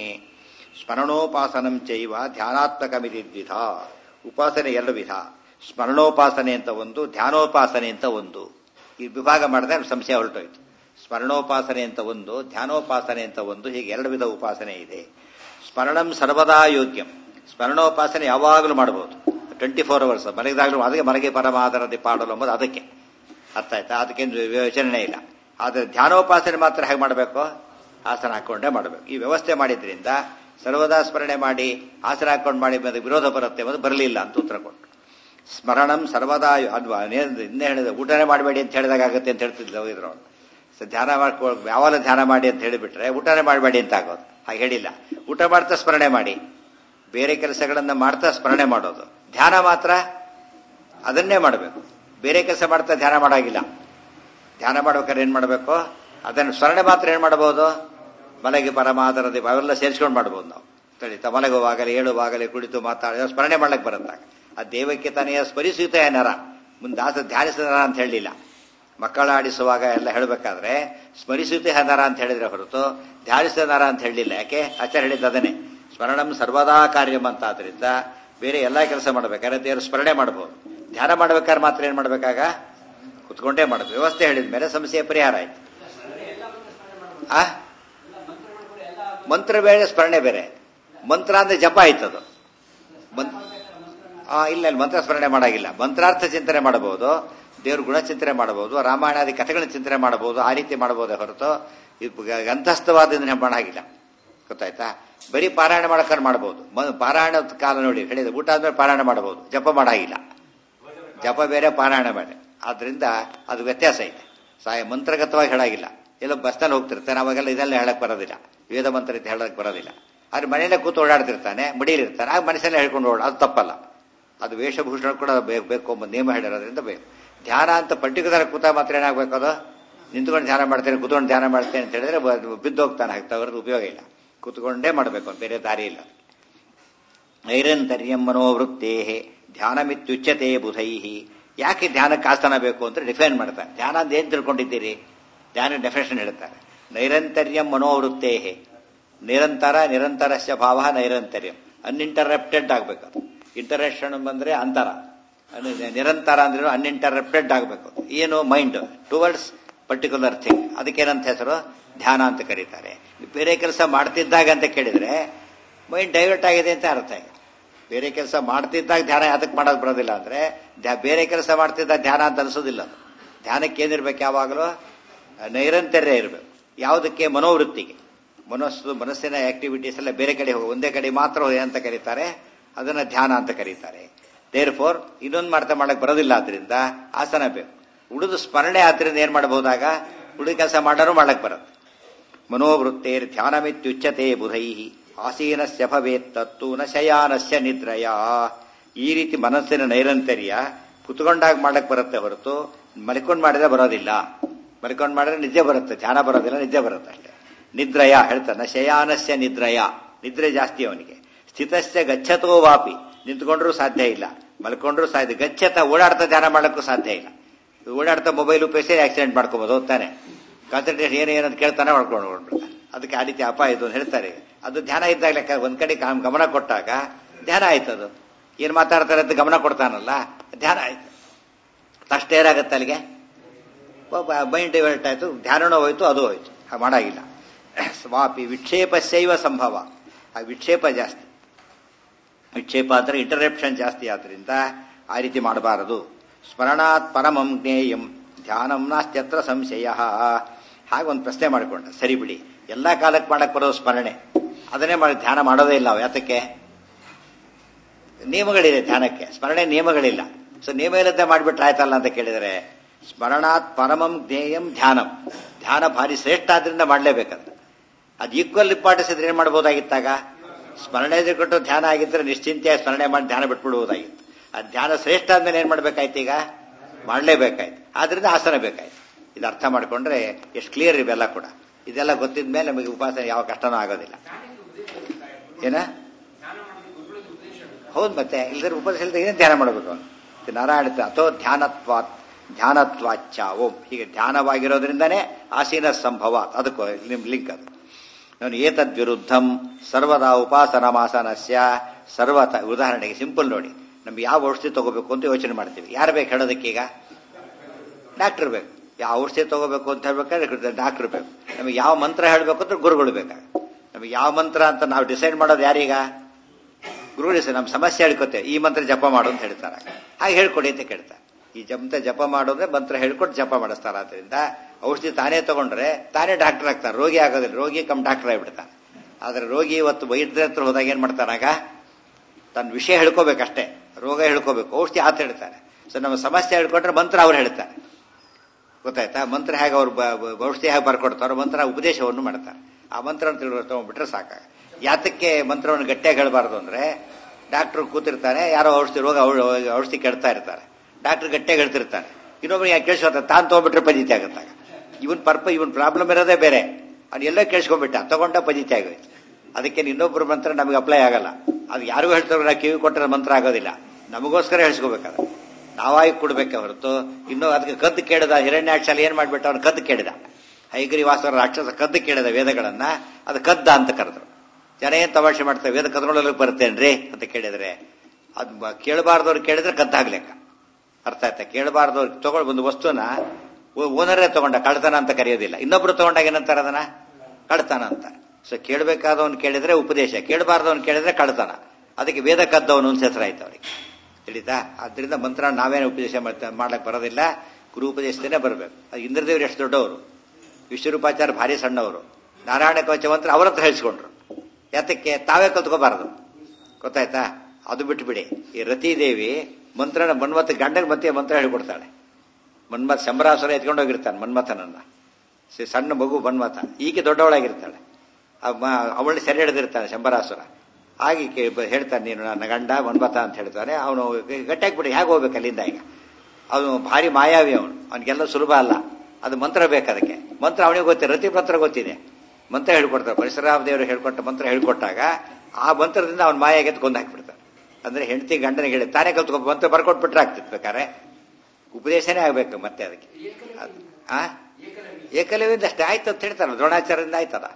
ಸ್ಮರಣೋಪಾಸನಂ ಚೈವ ಧ್ಯಾನಾತ್ಮಕಮಿತಿ ದ್ವಿಧ ಉಪಾಸನೆ ಎರಡು ವಿಧ ಸ್ಮರಣೋಪಾಸನೆ ಅಂತ ಒಂದು ಧ್ಯಾನೋಪಾಸನೆ ಅಂತ ಒಂದು ಈ ವಿಭಾಗ ಮಾಡಿದ್ರೆ ಸಂಶಯ ಹೊರಟೋಯ್ತು ಸ್ಮರಣೋಪಾಸನೆ ಅಂತ ಒಂದು ಧ್ಯಾನೋಪಾಸನೆ ಅಂತ ಒಂದು ಹೀಗೆ ಎರಡು ವಿಧ ಉಪಾಸನೆ ಇದೆ ಸ್ಮರಣಂ ಸರ್ವದಾ ಯೋಗ್ಯಂ ಸ್ಮರಣೋಪಾಸನೆ ಯಾವಾಗಲೂ ಮಾಡಬಹುದು ಟ್ವೆಂಟಿ ಫೋರ್ ಅವರ್ಸ್ ಮಲಗಿದಾಗಲೂ ಅದಕ್ಕೆ ಮಲಗೆ ಪರಮಾದರದಿ ಪಾಡಲು ಎಂಬುದು ಅದಕ್ಕೆ ಅರ್ಥ ಆಯ್ತಾ ಅದಕ್ಕೇನು ಯೋಚನೆ ಇಲ್ಲ ಆದರೆ ಧ್ಯಾನೋಪಾಸನೆ ಮಾತ್ರ ಹೇಗೆ ಮಾಡಬೇಕು ಆಸನ ಹಾಕೊಂಡೇ ಮಾಡಬೇಕು ಈ ವ್ಯವಸ್ಥೆ ಮಾಡಿದ್ರಿಂದ ಸರ್ವದಾ ಸ್ಮರಣೆ ಮಾಡಿ ಆಸನ ಹಾಕೊಂಡು ಮಾಡಿ ವಿರೋಧ ಬರುತ್ತೆ ಎಂಬುದು ಬರಲಿಲ್ಲ ಅಂತ ಉತ್ತರ ಕೊಟ್ಟು ಸ್ಮರಣಂ ಸರ್ವದಾ ಅದು ಇನ್ನೇ ಹೇಳಿದ ಊಟನೇ ಮಾಡಬೇಡಿ ಅಂತ ಹೇಳಿದಾಗ ಆಗುತ್ತೆ ಅಂತ ಹೇಳ್ತಿದ್ಲು ಇದ್ರು ಸೊ ಧ್ಯಾನ ಮಾಡ್ಕೊ ಯಾವಾಗ ಧ್ಯಾನ ಮಾಡಿ ಅಂತ ಹೇಳಿಬಿಟ್ರೆ ಊಟನೇ ಮಾಡಬೇಡಿ ಅಂತ ಆಗೋದು ಹಾಗೆ ಹೇಳಿಲ್ಲ ಊಟ ಮಾಡ್ತಾ ಸ್ಮರಣೆ ಮಾಡಿ ಬೇರೆ ಕೆಲಸಗಳನ್ನ ಮಾಡ್ತಾ ಸ್ಮರಣೆ ಮಾಡೋದು ಧ್ಯಾನ ಮಾತ್ರ ಅದನ್ನೇ ಮಾಡಬೇಕು ಬೇರೆ ಕೆಲಸ ಮಾಡ್ತಾ ಧ್ಯಾನ ಮಾಡಾಗಿಲ್ಲ ಧ್ಯಾನ ಮಾಡ್ಬೇಕಾದ್ರೆ ಏನ್ ಮಾಡಬೇಕು ಅದನ್ನು ಸ್ಮರಣೆ ಮಾತ್ರ ಏನ್ ಮಾಡಬಹುದು ಮಲಗಿ ಪರಮಾದರದಿ ಅವೆಲ್ಲ ಸೇರಿಸ್ಕೊಂಡು ಮಾಡ್ಬೋದು ನಾವು ತಿಳಿತ ಮಲಗುವಾಗಲೇ ಹೇಳುವಾಗಲೇ ಕುಳಿತು ಮಾತಾಡಿದ ಸ್ಮರಣೆ ಮಾಡ್ಲಿಕ್ಕೆ ಬರುತ್ತಾಗ ಆ ದೇವಕ್ಕೆ ತನೆಯ ಸ್ಮರಿಸುತ್ತ ನರ ಮುಂದೆ ಆತ ಧ್ಯಾನಿಸಿದ ನರ ಅಂತ ಹೇಳಲಿಲ್ಲ ಮಕ್ಕಳ ಆಡಿಸುವಾಗ ಎಲ್ಲ ಹೇಳಬೇಕಾದ್ರೆ ಸ್ಮರಿಸುತ್ತೆ ನರ ಅಂತ ಹೇಳಿದ್ರೆ ಹೊರತು ಧ್ಯಾನಿಸಿದ ನರ ಅಂತ ಹೇಳಲಿಲ್ಲ ಯಾಕೆ ಆಚಾರ್ಯ ಹೇಳಿದ್ದು ಅದನ್ನೇ ಸ್ಮರಣಂ ಸರ್ವದಾ ಕಾರ್ಯಂ ಅಂತ ಆದ್ರಿಂದ ಬೇರೆ ಎಲ್ಲಾ ಕೆಲಸ ಮಾಡ್ಬೇಕಾದ್ರೆ ದೇವರು ಸ್ಮರಣೆ ಮಾಡಬಹುದು ಧ್ಯಾನ ಮಾಡ್ಬೇಕಾದ್ರೆ ಮಾತ್ರ ಏನ್ ಮಾಡ್ಬೇಕಾಗ ಕುತ್ಕೊಂಡೇ ಮಾಡಬೇಕು ವ್ಯವಸ್ಥೆ ಹೇಳಿದ ಮೇಲೆ ಸಮಸ್ಯೆ ಪರಿಹಾರ ಆಯ್ತು ಆ ಮಂತ್ರ ಬೇರೆ ಸ್ಮರಣೆ ಬೇರೆ ಮಂತ್ರ ಅಂದ್ರೆ ಜಪ ಆಯ್ತದು ಆ ಇಲ್ಲ ಇಲ್ಲ ಮಂತ್ರ ಸ್ಮರಣೆ ಮಾಡಾಗಿಲ್ಲ ಮಂತ್ರಾರ್ಥ ಚಿಂತನೆ ಮಾಡಬಹುದು ದೇವ್ರ ಗುಣಚಿಂತನೆ ಮಾಡಬಹುದು ರಾಮಾಯಣಾದಿ ಕಥೆಗಳನ್ನ ಚಿಂತನೆ ಮಾಡಬಹುದು ಆ ರೀತಿ ಮಾಡಬಹುದೇ ಹೊರತು ಗಂಧಸ್ಥವಾದ ಮಾಡಾಗಿಲ್ಲ ಗೊತ್ತಾಯ್ತಾ ಬರೀ ಪಾರಾಯಣ ಮಾಡಕ್ಕಾರೆ ಮಾಡಬಹುದು ಪಾರಾಯಣ ಕಾಲ ನೋಡಿ ಹೇಳಿದೆ ಊಟ ಆದ್ಮೇಲೆ ಪಾರಾಯಣ ಮಾಡಬಹುದು ಜಪ ಮಾಡಾಗಿಲ್ಲ ಜಪ ಬೇರೆ ಪಾರಾಯಣ ಬೇರೆ ಆದ್ರಿಂದ ಅದು ವ್ಯತ್ಯಾಸ ಇದೆ ಸಾಯ ಮಂತ್ರಗತವಾಗಿ ಹೇಳಾಗಿಲ್ಲ ಎಲ್ಲ ಬಸ್ನಲ್ಲಿ ಹೋಗ್ತಿರ್ತಾನೆ ಅವಾಗೆಲ್ಲ ಇದೆಲ್ಲ ಹೇಳಕ್ ಬರೋದಿಲ್ಲ ವೇದ ಮಂತ್ರ ರೀತಿ ಹೇಳಕ್ ಬರೋದಿಲ್ಲ ಆದ್ರೆ ಮನೆಯಲ್ಲೇ ಕೂತು ಓಡಾಡ್ತಿರ್ತಾನೆ ಮಡಿಯಲ್ಲಿರ್ತಾನೆ ಆಗ ಮನಸ್ಸಲ್ಲೇ ಹೇಳ್ಕೊಂಡು ಓಡ ಅದು ತಪ್ಪಲ್ಲ ಅದು ವೇಷಭೂಷಣ ಕೂಡ ಬೇಕು ಎಂಬ ನಿಯಮ ಹೇಳಿರೋದ್ರಿಂದ ಬೇಕು ಧ್ಯಾನ ಅಂತ ಪರ್ಟಿಕ್ಯುಲರ್ ಕೂತ ಮಾತ್ರ ಏನಾಗಬೇಕು ಅದು ನಿಂತ್ಕೊಂಡು ಧ್ಯಾನ ಮಾಡ್ತೇನೆ ಕೂತ್ಕೊಂಡು ಧ್ಯಾನ ಮಾಡ್ತೇನೆ ಅಂತ ಹೇಳಿದ್ರೆ ಬಿದ್ದೋಗ್ತಾನೆ ಆಗ್ತಾವ್ರದ್ದು ಉಪಯೋಗ ಇಲ್ಲ ಕೂತ್ಕೊಂಡೇ ಮಾಡಬೇಕು ಬೇರೆ ದಾರಿ ಇಲ್ಲ ನೈರಂತರ್ಯಂ ಮನೋವೃತ್ತೇ ಧ್ಯಾನಮಿತ್ಯುಚ್ಯತೆ ಬುಧೈ ಯಾಕೆ ಧ್ಯಾನಕ್ಕೆ ಆಸನ ಬೇಕು ಅಂತ ಡಿಫೈನ್ ಮಾಡ್ತಾರೆ ಧ್ಯಾನ ಅಂತ ಏನ್ ತಿಳ್ಕೊಂಡಿದ್ದೀರಿ ಧ್ಯಾನ ಡೆಫಿನೇಷನ್ ಹೇಳ್ತಾರೆ ನೈರಂತರ್ಯಂ ಮನೋವೃತ್ತೇ ನಿರಂತರ ನಿರಂತರಸ್ಯ ಭಾವ ನೈರಂತರ್ಯಂ ಅನ್ಇಂಟರಪ್ಟೆಡ್ ಆಗ್ಬೇಕು ಅದು ಇಂಟರಪ್ಷನ್ ಬಂದ್ರೆ ಅಂತರ ನಿರಂತರ ಅಂದ್ರೆ ಅನ್ಇಂಟರಪ್ಟೆಡ್ ಆಗಬೇಕು ಏನು ಮೈಂಡ್ ಟುವರ್ಡ್ಸ್ ಪರ್ಟಿಕ್ಯುಲರ್ ಥಿಂಗ್ ಅದಕ್ಕೇನಂತ ಹೆಸರು ಧ್ಯಾನ ಅಂತ ಕರೀತಾರೆ ಬೇರೆ ಕೆಲಸ ಮಾಡ್ತಿದ್ದಾಗ ಅಂತ ಕೇಳಿದ್ರೆ ಮೈಂಡ್ ಡೈವರ್ಟ್ ಆಗಿದೆ ಅಂತ ಅರ್ಥ ಈಗ ಬೇರೆ ಕೆಲಸ ಮಾಡ್ತಿದ್ದಾಗ ಧ್ಯಾನ ಅದಕ್ಕೆ ಮಾಡೋದು ಬರೋದಿಲ್ಲ ಅಂದ್ರೆ ಬೇರೆ ಕೆಲಸ ಮಾಡ್ತಿದ್ದಾಗ ಧ್ಯಾನ ಅಂತ ಅನ್ಸೋದಿಲ್ಲ ಅದು ಧ್ಯಾನಕ್ಕೆ ಏನಿರ್ಬೇಕು ಯಾವಾಗಲೂ ನೈರಂತರ್ಯ ಇರಬೇಕು ಯಾವುದಕ್ಕೆ ಮನೋವೃತ್ತಿಗೆ ಮನಸ್ಸು ಮನಸ್ಸಿನ ಆಕ್ಟಿವಿಟೀಸ್ ಎಲ್ಲ ಬೇರೆ ಕಡೆ ಹೋಗಿ ಒಂದೇ ಕಡೆ ಮಾತ್ರ ಅಂತ ಕರೀತಾರೆ ಅದನ್ನ ಧ್ಯಾನ ಅಂತ ಕರೀತಾರೆ ದೇರ್ ಫೋರ್ ಇನ್ನೊಂದು ಮಾಡ್ತಾ ಮಾಡಕ್ ಬರೋದಿಲ್ಲ ಆದ್ರಿಂದ ಆಸನ ಬೇಕು ಉಳಿದು ಸ್ಮರಣೆ ಆದ್ರಿಂದ ಏನ್ ಮಾಡಬಹುದಾಗ ಉಳಿದ ಕೆಲಸ ಮಾಡೋರು ಮಾಡಕ್ ಬರುತ್ತೆ ಮನೋವೃತ್ತೇರ್ ಧ್ಯಾನಮಿತ್ಯುಚ್ಯತೆ ಬುಧೈ ಆಸೀನಸ್ಯ ಭವೇತ್ತತ್ತು ನ ಶಯಾನಸ್ಯ ನಿದ್ರಯ ಈ ರೀತಿ ಮನಸ್ಸಿನ ನೈರಂತರ್ಯ ಕುತ್ಕೊಂಡಾಗ ಮಾಡಕ್ ಬರುತ್ತೆ ಹೊರತು ಮಲ್ಕೊಂಡ್ ಮಾಡಿದ್ರೆ ಬರೋದಿಲ್ಲ ಮಲ್ಕೊಂಡ್ ಮಾಡಿದ್ರೆ ನಿದ್ದೆ ಬರುತ್ತೆ ಧ್ಯಾನ ಬರೋದಿಲ್ಲ ನಿದ್ದೆ ಬರುತ್ತೆ ಅಷ್ಟೇ ನಿದ್ರಯ ಹೇಳ್ತಾನೆ ಶಯಾನಸ್ಯ ನಿದ್ರಯ ನಿದ್ರೆ ಜಾಸ್ತಿ ಅವನಿಗೆ ಸ್ಥಿತಸ್ಯ ಗಚ್ಚತೋ ವಾಪಿ ನಿಂತ್ಕೊಂಡ್ರೂ ಸಾಧ್ಯ ಇಲ್ಲ ಮಲ್ಕೊಂಡ್ರೂ ಸಾಧ್ಯ ಗಚ್ಚತ ಓಡಾಡ್ತಾ ಧ್ಯಾನ ಮಾಡಕ್ಕೂ ಸಾಧ್ಯ ಇಲ್ಲ ಓಡಾಡ್ತಾ ಮೊಬೈಲ್ ಉಪಯೋಗಿಸಿ ಆಕ್ಸಿಡೆಂಟ್ ಮಾಡ್ಕೋಬಹುದು ಹೋಗ್ತಾನೆ ಕಾನ್ಸಂಟ್ರೇಷನ್ ಏನೇನಂತ ಕೇಳ್ತಾನೆ ಮಾಡ್ಕೊಂಡು ಅದಕ್ಕೆ ಆ ರೀತಿ ಅಪಾಯ ಇದು ಅಂತ ಹೇಳ್ತಾರೆ ಅದು ಧ್ಯಾನ ಇದ್ದಾಗ ಲೆಕ್ಕ ಒಂದ್ ಕಡೆ ಗಮನ ಕೊಟ್ಟಾಗ ಧ್ಯಾನ ಆಯ್ತು ಅದು ಏನ್ ಮಾತಾಡ್ತಾರೆ ಅಂತ ಗಮನ ಕೊಡ್ತಾನಲ್ಲ ಧ್ಯಾನ ಆಯ್ತು ತಷ್ಟ ಏನಾಗತ್ತೆ ಅಲ್ಲಿಗೆ ಮೈಂಡ್ ಡೈವರ್ಟ್ ಆಯ್ತು ಧ್ಯಾನನೂ ಹೋಯ್ತು ಅದು ಹೋಯ್ತು ಮಾಡಾಗಿಲ್ಲ ಸ್ವಾಪಿ ವಿಕ್ಷೇಪಸ್ಯೈವ ಸಂಭವ ಆ ವಿಕ್ಷೇಪ ಜಾಸ್ತಿ ವಿಕ್ಷೇಪ ಅಂದ್ರೆ ಇಂಟರಪ್ಷನ್ ಜಾಸ್ತಿ ಆದ್ರಿಂದ ಆ ರೀತಿ ಮಾಡಬಾರದು ಸ್ಮರಣಾತ್ ಪರಮಂ ಜ್ಞೇಯಂ ಧ್ಯಾನಂ ನಾಸ್ತ್ಯತ್ರ ಸಂಶಯ ಹಾಗೆ ಒಂದು ಪ್ರಶ್ನೆ ಮಾಡಿಕೊಂಡ ಸರಿ ಬಿಡಿ ಎಲ್ಲಾ ಕಾಲಕ್ಕೆ ಮಾಡಕ್ ಬರೋ ಸ್ಮರಣೆ ಅದನ್ನೇ ಮಾಡಿ ಧ್ಯಾನ ಮಾಡೋದೇ ಇಲ್ಲ ಯಾತಕ್ಕೆ ನಿಯಮಗಳಿದೆ ಧ್ಯಾನಕ್ಕೆ ಸ್ಮರಣೆ ನಿಯಮಗಳಿಲ್ಲ ಸೊ ನಿಯಮ ಇಲ್ಲದೆ ಮಾಡಿಬಿಟ್ರೆ ಆಯ್ತಲ್ಲ ಅಂತ ಕೇಳಿದರೆ ಸ್ಮರಣಾತ್ ಪರಮಂ ಜ್ಞೇಯಂ ಧ್ಯಾನಂ ಧ್ಯಾನ ಭಾರಿ ಶ್ರೇಷ್ಠ ಆದ್ರಿಂದ ಮಾಡಲೇಬೇಕಂತ ಅದು ಈಕ್ವಲ್ ಇಂಪಾರ್ಟೆನ್ಸ್ ಇದ್ರೆ ಏನ್ ಮಾಡಬಹುದಾಗಿತ್ತಾಗ ಸ್ಮರಣೆ ಕೊಟ್ಟು ಧ್ಯಾನ ಆಗಿದ್ರೆ ನಿಶ್ಚಿಂತೆಯಾಗಿ ಸ್ಮರಣೆ ಮಾಡಿ ಧ್ಯಾನ ಬಿಟ್ಬಿಡುವುದಾಗಿತ್ತು ಆ ಧ್ಯಾನ ಶ್ರೇಷ್ಠ ಆದ್ಮೇಲೆ ಏನ್ ಮಾಡ್ಬೇಕಾಯ್ತು ಈಗ ಮಾಡಲೇಬೇಕಾಯ್ತು ಆದ್ರಿಂದ ಆಸನ ಬೇಕಾಯ್ತು ಇದು ಅರ್ಥ ಮಾಡ್ಕೊಂಡ್ರೆ ಎಷ್ಟು ಕ್ಲಿಯರ್ ಇವೆಲ್ಲ ಕೂಡ ಇದೆಲ್ಲ ಗೊತ್ತಿದ ಮೇಲೆ ನಮಗೆ ಉಪಾಸನೆ ಯಾವ ಕಷ್ಟನೂ ಆಗೋದಿಲ್ಲ ಏನ ಹೌದು ಮತ್ತೆ ಇಲ್ಲದ್ರೆ ಉಪದೇಶ ಇಲ್ಲದೆ ಏನೇ ಧ್ಯಾನ ಮಾಡಬೇಕು ಅವನು ನಾರಾಯಣ ಅಥೋ ಧ್ಯಾನತ್ವಾತ್ ಧ್ಯಾನತ್ವಾಚ್ಛ ಓಂ ಹೀಗೆ ಧ್ಯಾನವಾಗಿರೋದ್ರಿಂದನೇ ಆಸೀನ ಸಂಭವ ಅದಕ್ಕೂ ನಿಮ್ ಲಿಂಕ್ ಅದು ನಾನು ಏತದ್ ವಿರುದ್ಧಂ ಸರ್ವದಾ ಉಪಾಸನಮಾಸನಸ್ಯ ಸರ್ವತ ಉದಾಹರಣೆಗೆ ಸಿಂಪಲ್ ನೋಡಿ ನಮ್ಗೆ ಯಾವ ಔಷಧಿ ತಗೋಬೇಕು ಅಂತ ಯೋಚನೆ ಮಾಡ್ತೀವಿ ಯಾರು ಬೇಕು ಹೇಳೋದಕ್ಕೀಗ ಡಾಕ್ಟರ್ ಬೇಕು ಯಾವ ಔಷಧಿ ತಗೋಬೇಕು ಅಂತ ಹೇಳ್ಬೇಕಾದ್ರೆ ಡಾಕ್ಟರ್ ಬೇಕು ನಮಗೆ ಯಾವ ಮಂತ್ರ ಹೇಳಬೇಕು ಅಂದ್ರೆ ಗುರುಗಳು ಬೇಕಾಗ ನಮಗೆ ಯಾವ ಮಂತ್ರ ಅಂತ ನಾವು ಡಿಸೈಡ್ ಮಾಡೋದು ಯಾರೀಗ ಗುರು ಡಿಸೈಡ್ ನಮ್ಮ ಸಮಸ್ಯೆ ಹೇಳ್ಕೊತೇವೆ ಈ ಮಂತ್ರ ಜಪ ಮಾಡು ಅಂತ ಹೇಳ್ತಾರೆ ಹಾಗೆ ಹೇಳ್ಕೊಡಿ ಅಂತ ಕೇಳ್ತಾರೆ ಈ ಜಂತ ಜಪ ಮಾಡೋದ್ರೆ ಮಂತ್ರ ಹೇಳ್ಕೊಟ್ಟು ಜಪ ಮಾಡಿಸ್ತಾರ ಆದ್ರಿಂದ ಔಷಧಿ ತಾನೇ ತಗೊಂಡ್ರೆ ತಾನೇ ಡಾಕ್ಟರ್ ಆಗ್ತಾರೆ ರೋಗಿ ಆಗೋದಿಲ್ಲ ರೋಗಿ ಕಮ್ ಡಾಕ್ಟರ್ ಆಗಿಬಿಡ್ತಾನೆ ಆದ್ರೆ ರೋಗಿ ಇವತ್ತು ವೈದ್ಯರ ಹತ್ರ ಹೋದಾಗ ಏನ್ ಮಾಡ್ತಾನಾಗ ತನ್ನ ವಿಷಯ ಹೇಳ್ಕೋಬೇಕಷ್ಟೇ ರೋಗ ಹೇಳ್ಕೋಬೇಕು ಔಷಧಿ ಆತ ಹೇಳ್ತಾರೆ ಸೊ ನಮ್ಮ ಸಮಸ್ಯೆ ಹೇಳ್ಕೊಟ್ರೆ ಮಂತ್ರ ಅವ್ರು ಹೇಳ್ತಾರೆ ಗೊತ್ತಾಯ್ತಾ ಮಂತ್ರ ಹೇಗೆ ಅವ್ರು ಬ- ಬ- ಔಷಧಿ ಹೇಗೆ ಬರ್ಕೊಡ್ತಾರೋ ಮಂತ್ರ ಉಪದೇಶವನ್ನು ಮಾಡ್ತಾರೆ ಆ ಮಂತ್ರ ತಿಳ್ಕೊ ತಗೊಂಡ್ಬಿಟ್ರೆ ಸಾಕ ಯಾತಕ್ಕೆ ಮಂತ್ರವನ್ನು ಗಟ್ಟಿಯಾಗಿ ಹೇಳಬಾರ್ದು ಅಂದ್ರೆ ಡಾಕ್ಟರ್ ಕೂತಿರ್ತಾನೆ ಯಾರೋ ಔಷಧಿ ರೋಗ ಔ- ಔಷಧಿ ಕೆಡ್ತಾ ಇರ್ತಾರೆ ಡಾಕ್ಟರ್ ಗಟ್ಟಿಯಾಗಿ ಹೇಳ್ತಿರ್ತಾನೆ ಇನ್ನೊಬ್ರು ಯಾಕೆ ಕೇಳಿಸ್ಕೊತ ತಾನು ತಗೊಂಡ್ಬಿಟ್ರೆ ಪಜಿತಿ ಆಗುತ್ತಾಗ ಇವನ್ ಪರ್ಪ ಇವನ್ ಪ್ರಾಬ್ಲಮ್ ಇರೋದೇ ಬೇರೆ ಅವ್ನು ಎಲ್ಲ ಕೇಳಿಸ್ಕೊಂಡ್ಬಿಟ್ಟ ತಗೊಂಡ ಪಜಿತಿ ಆಗೋಯ್ತು ಅದಕ್ಕೆ ಇನ್ನೊಬ್ಬರ ಮಂತ್ರ ನಮಗೆ ಅಪ್ಲೈ ಆಗಲ್ಲ ಅದು ಯಾರಿಗೂ ಹೇಳ್ತಾರೆ ನಾವು ಕಿವಿ ಕೊಟ್ಟರೆ ಮಂತ್ರ ಆಗೋದಿಲ್ಲ ನಮಗೋಸ್ಕರ ಹೇಳ್ಸ್ಕೋಬೇಕಾದ್ರೆ ನಾವಾಗಿ ಕೊಡ್ಬೇಕೆ ಹೊರತು ಇನ್ನು ಅದಕ್ಕೆ ಕದ್ದು ಕೇಳಿದ ಹಿರಣ್ಯಾಕ್ಷಲ್ಲಿ ಏನ್ ಮಾಡ್ಬಿಟ್ಟು ಅವ್ನು ಕದ್ದು ಕೇಳಿದ ಹೈಗ್ರಿ ವಾಸವರ ರಾಕ್ಷಸ ಕದ್ದು ಕೇಳಿದ ವೇದಗಳನ್ನ ಅದು ಕದ್ದ ಅಂತ ಕರೆದ್ರು ಜನ ಏನ್ ತಮಾಷೆ ಮಾಡ್ತಾರೆ ವೇದ ಕದ್ಕೊಳ್ಳೋಕೆ ಬರ್ತೇನ್ರಿ ಅಂತ ಕೇಳಿದ್ರೆ ಅದು ಬ- ಕೇಳಬಾರ್ದವ್ರು ಕೇಳಿದ್ರೆ ಕದ್ದಾಗ್ಲೆಕ್ಕ ಅರ್ಥ ಆಯ್ತಾ ಕೇಳಬಾರ್ದವ್ರು ತಗೊಂಡು ಒಂದು ವಸ್ತುನ ಓನರೇ ತಗೊಂಡ ಕಳ್ತನ ಅಂತ ಕರೆಯೋದಿಲ್ಲ ಇನ್ನೊಬ್ರು ತಗೊಂಡಾಗ ಏನಂತಾರೆ ಅದನ್ನ ಕಳ್ತನ ಅಂತ ಸೊ ಕೇಳಬೇಕಾದವನು ಕೇಳಿದ್ರೆ ಉಪದೇಶ ಕೇಳಬಾರ್ದವನು ಕೇಳಿದ್ರೆ ಕಳ್ತನ ಅದಕ್ಕೆ ವೇದ ಕದ್ದವನು ಅಂತ ಹೆಸರಾಯ್ತು ಅವ್ರಿಗೆ ತಿಳಿತಾ ಆದ್ರಿಂದ ಮಂತ್ರ ನಾವೇನು ಉಪದೇಶ ಮಾಡ್ತಾ ಮಾಡ್ಲಕ್ ಬರೋದಿಲ್ಲ ಗುರು ಉಪದೇಶದೇನೆ ಬರಬೇಕು ಇಂದ್ರದೇವರು ಎಷ್ಟು ದೊಡ್ಡವರು ವಿಶ್ವರೂಪಾಚಾರ್ಯ ಭಾರಿ ಸಣ್ಣವರು ನಾರಾಯಣ ಕವಚ ಮಂತ್ರ ಅವ್ರ ಹತ್ರ ಹೇಳಿಸ್ಕೊಂಡ್ರು ಯಾತಕ್ಕೆ ತಾವೇ ಕಲ್ತ್ಕೋಬಾರದು ಗೊತ್ತಾಯ್ತಾ ಅದು ಬಿಟ್ಬಿಡಿ ಈ ರತಿದೇವಿ ಮಂತ್ರನ ಮನ್ಮಥ ಗಂಡನ ಮತ್ತೆ ಮಂತ್ರ ಹೇಳ್ಕೊಡ್ತಾಳೆ ಮನ್ಮಥ ಶಂಬರಾಸುರ ಎತ್ಕೊಂಡು ಹೋಗಿರ್ತಾನೆ ಮನ್ಮಥನನ್ನ ಸಿ- ಸಣ್ಣ ಮಗು ಮನ್ಮಥ ಈಕೆ ದೊಡ್ಡವಳಾಗಿರ್ತಾಳೆ ಅವಳನ್ನ ಸೆರೆ ಹಿಡಿದಿರ್ತಾನೆ ಶಂಬರಾಸುರ ಆಗಿ ಕೇ- ಬ- ಹೇಳ್ತಾನೆ ನೀನು ನನ್ನ ಗಂಡ ಮನ್ಮಥ ಅಂತ ಹೇಳ್ತಾನೆ ಅವನು ಗಟ್ಟಾಕ್ಬಿಡಿ ಹೇಗೆ ಹೋಗ್ಬೇಕು ಅಲ್ಲಿಂದ ಈಗ ಅವನು ಭಾರಿ ಮಾಯಾವಿ ಅವನು ಅವನಿಗೆಲ್ಲ ಸುಲಭ ಅಲ್ಲ ಅದು ಮಂತ್ರ ಬೇಕು ಅದಕ್ಕೆ ಮಂತ್ರ ಅವನಿಗೆ ಗೊತ್ತಿದೆ ರತಿ ಮಂತ್ರ ಗೊತ್ತಿದೆ ಮಂತ್ರ ಹೇಳ್ಕೊಡ್ತಾರೆ ಪರಶುರಾಮ ದೇವರು ಹೇಳ್ಕೊಟ್ಟ ಮಂತ್ರ ಹೇಳ್ಕೊಟ್ಟಾಗ ಆ ಮಂತ್ರದಿಂದ ಅವನ ಮಾಯಾಗೆ ಕೊಂದು ಹಾಕ್ಬಿಡ್ತಾರೆ ಅಂದ್ರೆ ಹೆಂಡತಿ ಗಂಡನಿಗೆ ಹೇಳಿ ತಾನೇ ಕಲ್ತ್ಕೊ ಮಂತ್ರ ಬರ್ಕೊಟ್ಬಿಟ್ರೆ ಆಗ್ತಿತ್ತು ಬೇಕಾರೆ ಉಪದೇಶನೇ ಆಗ್ಬೇಕು ಮತ್ತೆ ಅದಕ್ಕೆ ಅದ್- ಆ ಏಕಲವ್ಯದಿಂದ ಅಷ್ಟೇ ಆಯ್ತು ಅಂತ ಹೇಳ್ತಾರಲ್ಲ ದ್ರೋಣಾಚಾರ್ಯದಿಂದ ಆಯ್ತದ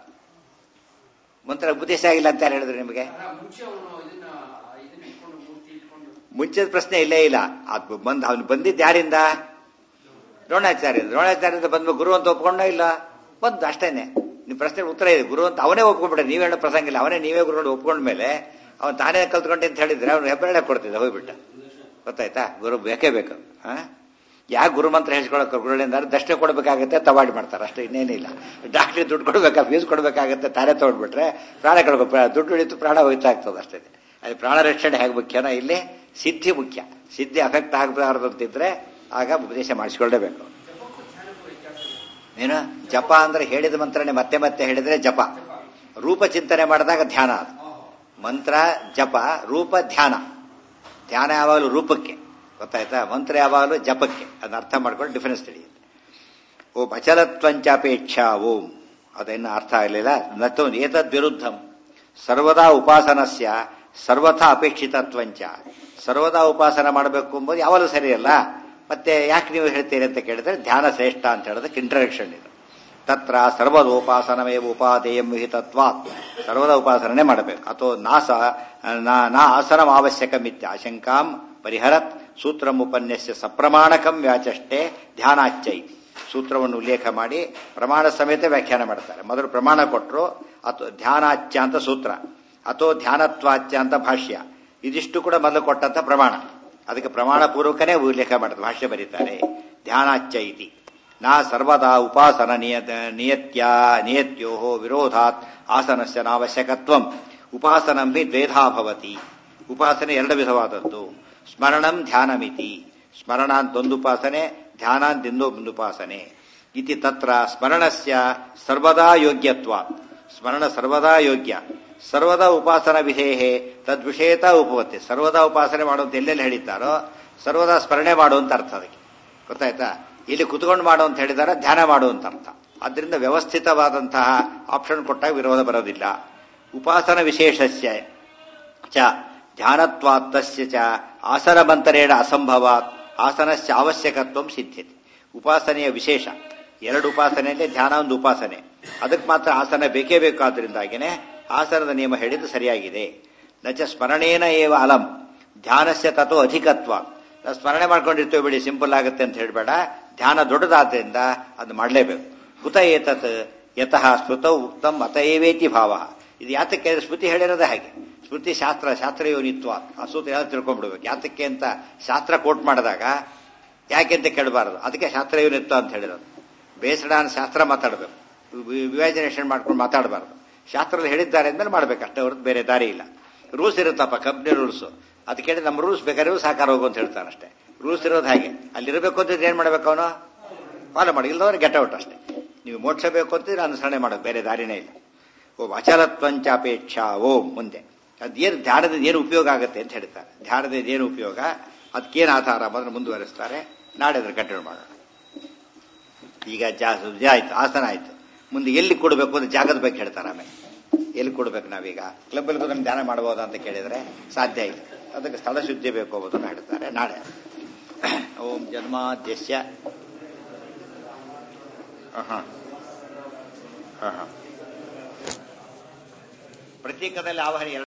ಮಂತ್ರ ಉಪದೇಶ ಆಗಿಲ್ಲ ಅಂತ ಯಾರು ಹೇಳಿದ್ರು ನಿಮಗೆ ಮುಂಚೆ ಅವನು ಇದನ್ನ ಇದನ್ನ ಇಟ್ಕೊಂಡು ಮೂರ್ತಿ ಇಟ್ಕೊಂಡು ಮುಂಚೆದ ಪ್ರಶ್ನೆ ಇಲ್ಲೇ ಇಲ್ಲ ಅದು ಬಂದ್ ಅವ್ನು ಬಂದಿದ್ದು ಯಾರಿಂದ ದ್ರೋಣಾಚಾರ್ಯ ದ್ರೋಣಾಚಾರ್ಯದಿಂದ ಬಂದ ಗುರು ಅಂತ ಒಪ್ಕೊಂಡ ಇಲ್ಲ ಬಂದು ಅಷ್ಟೇನೆ ನಿಮ್ ಪ್ರಶ್ನೆ ಉತ್ತರ ಇದೆ ಗುರು ಅಂತ ಅವನೇ ಒಪ್ಕೊಂಡ್ಬಿಟ್ಟೆ ನೀವ್ ಹೇಳೋ ಪ್ರಸಂಗ ಇಲ್ಲ ಅವನೇ ನೀವೇ ಗುರು ಒಪ್ಕೊಂಡ್ಮೇಲೆ ಅವನು ತಾನೇ ಕಲ್ತ್ಕೊಂಡೆ ಅಂತ ಹೇಳಿದ್ರೆ ಅವ್ನು ಹೆಬ್ಬರಳೆ ಕೊಡ್ತಿದ್ದ ಹೋಗ್ಬಿಟ್ಟ ಗೊತ್ತಾಯ್ತಾ ಗುರು ಬೇಕೇ ಬೇಕು ಹಾ ಯಾಕೆ ಗುರು ಮಂತ್ರ ಹೇಳ್ಕೊಳಕ್ಕೆ ಗುರುಗಳಿಂದ ದಕ್ಷಿಣ ಕೊಡಬೇಕಾಗತ್ತೆ ತವಾಡಿ ಮಾಡ್ತಾರೆ ಅಷ್ಟೇ ಇನ್ನೇನಿಲ್ಲ ಡಾಕ್ಟ್ರಿಗೆ ದುಡ್ಡು ಕೊಡ್ಬೇಕಾ ಫೀಸ್ ಕೊಡಬೇಕಾಗತ್ತೆ ತಾನೇ ತಗೊಂಡ್ಬಿಟ್ರೆ ಪ್ರಾಣ ಕಳ್ಕೊ ದುಡ್ಡು ಹಿಡಿತು ಪ್ರಾಣ ಹೋಯ್ತಾ ಆಗ್ತದೆ ಅಷ್ಟೇ ಅದು ಪ್ರಾಣ ರಕ್ಷಣೆ ಹೇಗೆ ಮುಖ್ಯನ ಇಲ್ಲಿ ಸಿದ್ಧಿ ಮುಖ್ಯ ಸಿದ್ಧಿ ಅಫೆಕ್ಟ್ ಆಗಬಾರದು ಅಂತಿದ್ರೆ ಆಗ ಉಪದೇಶ ಮಾಡಿಸ್ಕೊಳ್ಳೇಬೇಕು ಏನು ಜಪ ಅಂದ್ರೆ ಹೇಳಿದ ಮಂತ್ರನೇ ಮತ್ತೆ ಮತ್ತೆ ಹೇಳಿದ್ರೆ ಜಪ ರೂಪ ಚಿಂತನೆ ಮಾಡಿದಾಗ ಧ್ಯಾನ ಅದು ಮಂತ್ರ ಜಪ ರೂಪ ಧ್ಯಾನ ಧ್ಯಾನ ಯಾವಾಗಲೂ ರೂಪಕ್ಕೆ ಗೊತ್ತಾಯ್ತಾ ಮಂತ್ರ ಯಾವಾಗಲೂ ಜಪಕ್ಕೆ ಅದನ್ನ ಅರ್ಥ ಮಾಡ್ಕೊಂಡು ಡಿಫರೆನ್ಸ್ ತಿಳಿಯುತ್ತೆ ಓಂ ಅಚಲತ್ವಂಚಾಪೇಕ್ಷಾ ಓಂ ಅದೇನು ಅರ್ಥ ಆಗಲಿಲ್ಲ ನತು ಏತದ್ ವಿರುದ್ಧಂ ಸರ್ವದಾ ಉಪಾಸನಸ್ಯ ಸರ್ವಥಾ ಅಪೇಕ್ಷಿತತ್ವಂಚ ಸರ್ವದಾ ಉಪಾಸನ ಮಾಡಬೇಕು ಎಂಬುದು ಯಾವಾಗಲೂ ಸರಿಯಲ್ಲ ಮತ್ತೆ ಯಾಕೆ ನೀವು ಹೇಳ್ತೀರಿ ಅಂತ ಕೇಳಿದ್ರೆ ಧ್ಯಾನ ಶ್ರೇಷ್ಠ ಅಂತ ಹೇಳೋದಕ್ಕೆ ಇಂಟ್ರಡಕ್ಷನ್ ಇದು ತತ್ರ ಸರ್ವದೋಪಾಸನಮೇವ ಉಪಾದೇಯಂ ವಿಹಿತತ್ವಾತ್ ಸರ್ವದ ಉಪಾಸನೆ ಮಾಡಬೇಕು ಅಥವಾ ನಾಸ ನಾ- ನಾ ಆಸನಂ ಅವಶ್ಯಕಮಿತ್ಯ ಆಶಂಕಾಂ ಪರಿಹರತ್ ಸೂತ್ರಂ ಉಪನ್ಯಸ್ಯ ಸಪ್ರಮಾಣಕಂ ವ್ಯಾಚಷ್ಟೇ ಧ್ಯಾನಾಚ್ಯ ಇತಿ ಸೂತ್ರವನ್ನು ಉಲ್ಲೇಖ ಮಾಡಿ ಪ್ರಮಾಣ ಸಮೇತ ವ್ಯಾಖ್ಯಾನ ಮಾಡ್ತಾರೆ ಮೊದಲು ಪ್ರಮಾಣ ಕೊಟ್ಟರು ಅಥವಾ ಧ್ಯಾನಾಚ್ಯ ಅಂತ ಸೂತ್ರ ಅಥವಾ ಧ್ಯಾನತ್ವಾಚ್ಯ ಅಂತ ಭಾಷ್ಯ ಇದಿಷ್ಟು ಕೂಡ ಮೊದಲು ಕೊಟ್ಟಂತ ಪ್ರಮಾಣ ಅದಕ್ಕೆ ಪ್ರಮಾಣ ಪೂರ್ವಕನೇ ಉಲ್ಲೇಖ ಮಾಡಿದ್ರು ಭಾಷ್ಯ ಬರೀತಾರೆ ಧ್ಯಾನಾಚ್ಯ ಇತಿ ನಾ ಸರ್ವದಾ ಉಪಾಸನ ನಿಯತ ನಿಯತ್ಯ ನಿಯತ್ಯೋ ವಿರೋಧಾತ್ ಆಸನಸ್ಯ ನಾವಶ್ಯಕತ್ವಂ ಉಪಾಸನಂ ಹಿ ದ್ವೇಧಾ ಭವತಿ ಉಪಾಸನೆ ಎರಡು ವಿಧವಾದದ್ದು ಸ್ಮರಣಂ ಧ್ಯಾನಮಿತಿ ಸ್ಮರಣ ಅಂತ ಒಂದು ಉಪಾಸನೆ ಧ್ಯಾನ ಅಂತ ಇನ್ನೊಂದು ಉಪಾಸನೆ ಇತಿ ತತ್ರ ಸ್ಮರಣಸ್ಯ ಸರ್ವದಾ ಯೋಗ್ಯತ್ವ ಸ್ಮರಣ ಸರ್ವದಾ ಯೋಗ್ಯ ಸರ್ವದಾ ಉಪಾಸನ ವಿಧೇಹೆ ತದ್ವಿಷಯತ ಉಪವತ್ತೆ ಸರ್ವದಾ ಉಪಾಸನೆ ಮಾಡುವಂತ ಎಲ್ಲೆಲ್ಲಿ ಹೇಳಿದ್ದಾರೋ ಸರ್ವದಾ ಸ್ಮರಣೆ ಮಾಡುವಂತ ಅರ್ಥ ಅದಕ್ಕೆ ಗೊತ್ತಾಯ್ತಾ ಇಲ್ಲಿ ಕುತ್ಕೊಂಡು ಮಾಡು ಅಂತ ಹೇಳಿದಾರೆ ಧ್ಯಾನ ಮಾಡುವಂತ ಅರ್ಥ ಅದರಿಂದ ವ್ಯವಸ್ಥಿತವಾದಂತಹ ಆಪ್ಷನ್ ಕೊಟ್ಟಾಗ ವಿರೋಧ ಬರೋದಿಲ್ಲ ಉಪಾಸನ ವಿಶೇಷಸ್ಯ ಚ ಧ್ಯಾನತ್ವಾತ್ತಸ್ಯ ಚ ಆಸನಮಂತರೇಣ ಅಸಂಭವಾತ್ ಆಸನಸ್ಯ ಅವಶ್ಯಕತ್ವ ಸಿದ್ಧ್ಯತೆ ಉಪಾಸನೆಯ ವಿಶೇಷ ಎರಡು ಉಪಾಸನೆಯಲ್ಲಿ ಧ್ಯಾನ ಒಂದು ಉಪಾಸನೆ ಅದಕ್ಕೆ ಮಾತ್ರ ಆಸನ ಬೇಕೇ ಬೇಕಾದ್ರಿಂದಾಗಿನೇ ಆಸನದ ನಿಯಮ ಹೇಳಿದ್ದು ಸರಿಯಾಗಿದೆ ನಚ ಸ್ಮರಣೇನ ಏವ ಅಲಂ ಧ್ಯಾನಸ್ಯ ತಥೋ ಅಧಿಕತ್ವ ನಾವು ಸ್ಮರಣೆ ಮಾಡ್ಕೊಂಡಿರ್ತೇವೆ ಬಿಡಿ ಸಿಂಪಲ್ ಆಗುತ್ತೆ ಅಂತ ಹೇಳಬೇಡ ಧ್ಯಾನ ದೊಡ್ಡದಾದ್ರಿಂದ ಅದು ಮಾಡಲೇಬೇಕು ಕುತ ಏತತ್ ಯತಃ ಸ್ಮೃತೌ ಉಕ್ತಂ ಮತ ಏವೇತಿ ಭಾವ ಇದು ಯಾತಕ್ಕೆ ಅಂದ್ರೆ ಸ್ಮೃತಿ ಹೇಳಿರೋದೇ ಹಾಗೆ ಸ್ಮೃತಿ ಶಾಸ್ತ್ರ ಶಾಸ್ತ್ರ ಯೋನಿತ್ವ ಆ ಸೂತ್ರ ಯಾವ್ದು ತಿಳ್ಕೊಂಡ್ಬಿಡ್ಬೇಕು ಯಾತಕ್ಕೆ ಅಂತ ಶಾಸ್ತ್ರ ಕೋಟ್ ಮಾಡಿದಾಗ ಯಾಕೆ ಅಂತ ಕೇಳಬಾರದು ಅದಕ್ಕೆ ಶಾಸ್ತ್ರ ಯೋನಿತ್ವ ಅಂತ ಹೇಳಿರೋದು ಬೇಸ್ಡ್ ಆನ್ ಶಾಸ್ತ್ರ ಮಾತಾಡಬೇಕು ವಿವೇಚನೇಷನ್ ಮಾಡ್ಕೊಂಡು ಮಾತಾಡಬಾರ್ದು ಶಾಸ್ತ್ರದಲ್ಲಿ ಹೇಳಿದ್ದಾರೆ ಅಂದ್ಮೇಲೆ ಮಾಡ್ಬೇಕು ಅಷ್ಟೇ ಹೊರತು ಬೇರೆ ದಾರಿ ಇಲ್ಲ ರೂಲ್ಸ್ ಇರುತ್ತಪ್ಪ ಕಂಪ್ನಿ ರೂಲ್ಸ್ ಅದು ಕೇಳಿ ನಮ್ಮ ರೂಲ್ಸ್ ಬೇಕಾದ್ರೆ ಸಾಕಾರ ಹೋಗು ಅಂತ ಹೇಳ್ತಾನೆ ಅಷ್ಟೇ ರೂಲ್ಸ್ ಇರೋದು ಹಾಗೆ ಅಲ್ಲಿರಬೇಕು ಅಂತಿದ್ರೆ ಏನ್ ಮಾಡ್ಬೇಕು ಅವನು ಫಾಲೋ ಮಾಡಿ ಇಲ್ಲದವ್ರೆ ಗೆಟ್ ಔಟ್ ಅಷ್ಟೇ ನೀವು ಮೋಕ್ಷ ಬೇಕು ಅಂತಿದ್ರೆ ಅನುಸರಣೆ ಮಾಡೋದು ಬೇರೆ ದಾರಿನೇ ಇಲ್ಲ ಓಂ ಅಚಲತ್ವಂಚ ಅಪೇಕ್ಷಾ ಓಂ ಮುಂದೆ ಅದೇನು ಧ್ಯಾನದ ಏನು ಉಪಯೋಗ ಆಗುತ್ತೆ ಅಂತ ಹೇಳ್ತಾರೆ ಧ್ಯಾನದ ಏನು ಉಪಯೋಗ ಅದಕ್ಕೇನು ಆಧಾರ ಮೊದಲು ಮುಂದುವರಿಸ್ತಾರೆ ನಾಳೆ ಅದ್ರ ಕಂಟಿನ್ಯೂ ಮಾಡೋಣ ಈಗ ಜಾ ಇದು ಆಯ್ತು ಆಸನ ಆಯ್ತು ಮುಂದೆ ಎಲ್ಲಿ ಕೊಡಬೇಕು ಅಂತ ಜಾಗದ ಬಗ್ಗೆ ಹೇಳ್ತಾರೆ ಆಮೇಲೆ ಎಲ್ಲಿ ಕೊಡ್ಬೇಕು ನಾವೀಗ ಕ್ಲಬ್ಬಲ್ಲಿ ನಮ್ಗೆ ಧ್ಯಾನ ಮಾಡಬಹುದಾ ಅಂತ ಕೇಳಿದ್ರೆ ಸಾಧ್ಯ ಇಲ್ಲ ಅದಕ್ಕೆ ಸ್ಥಳ ಶುದ್ಧಿ ಬೇಕು ಅನ್ನೋದನ್ನು ಹೇಳ್ತಾರೆ ನಾಳೆ ಓಂ ಜನ್ಮಾದ್ಯಸ್ಯ ಹಾಂ ಹಾಂ ಪ್ರತೀಕದಲ್ಲಿ ಆವಾಹನೆ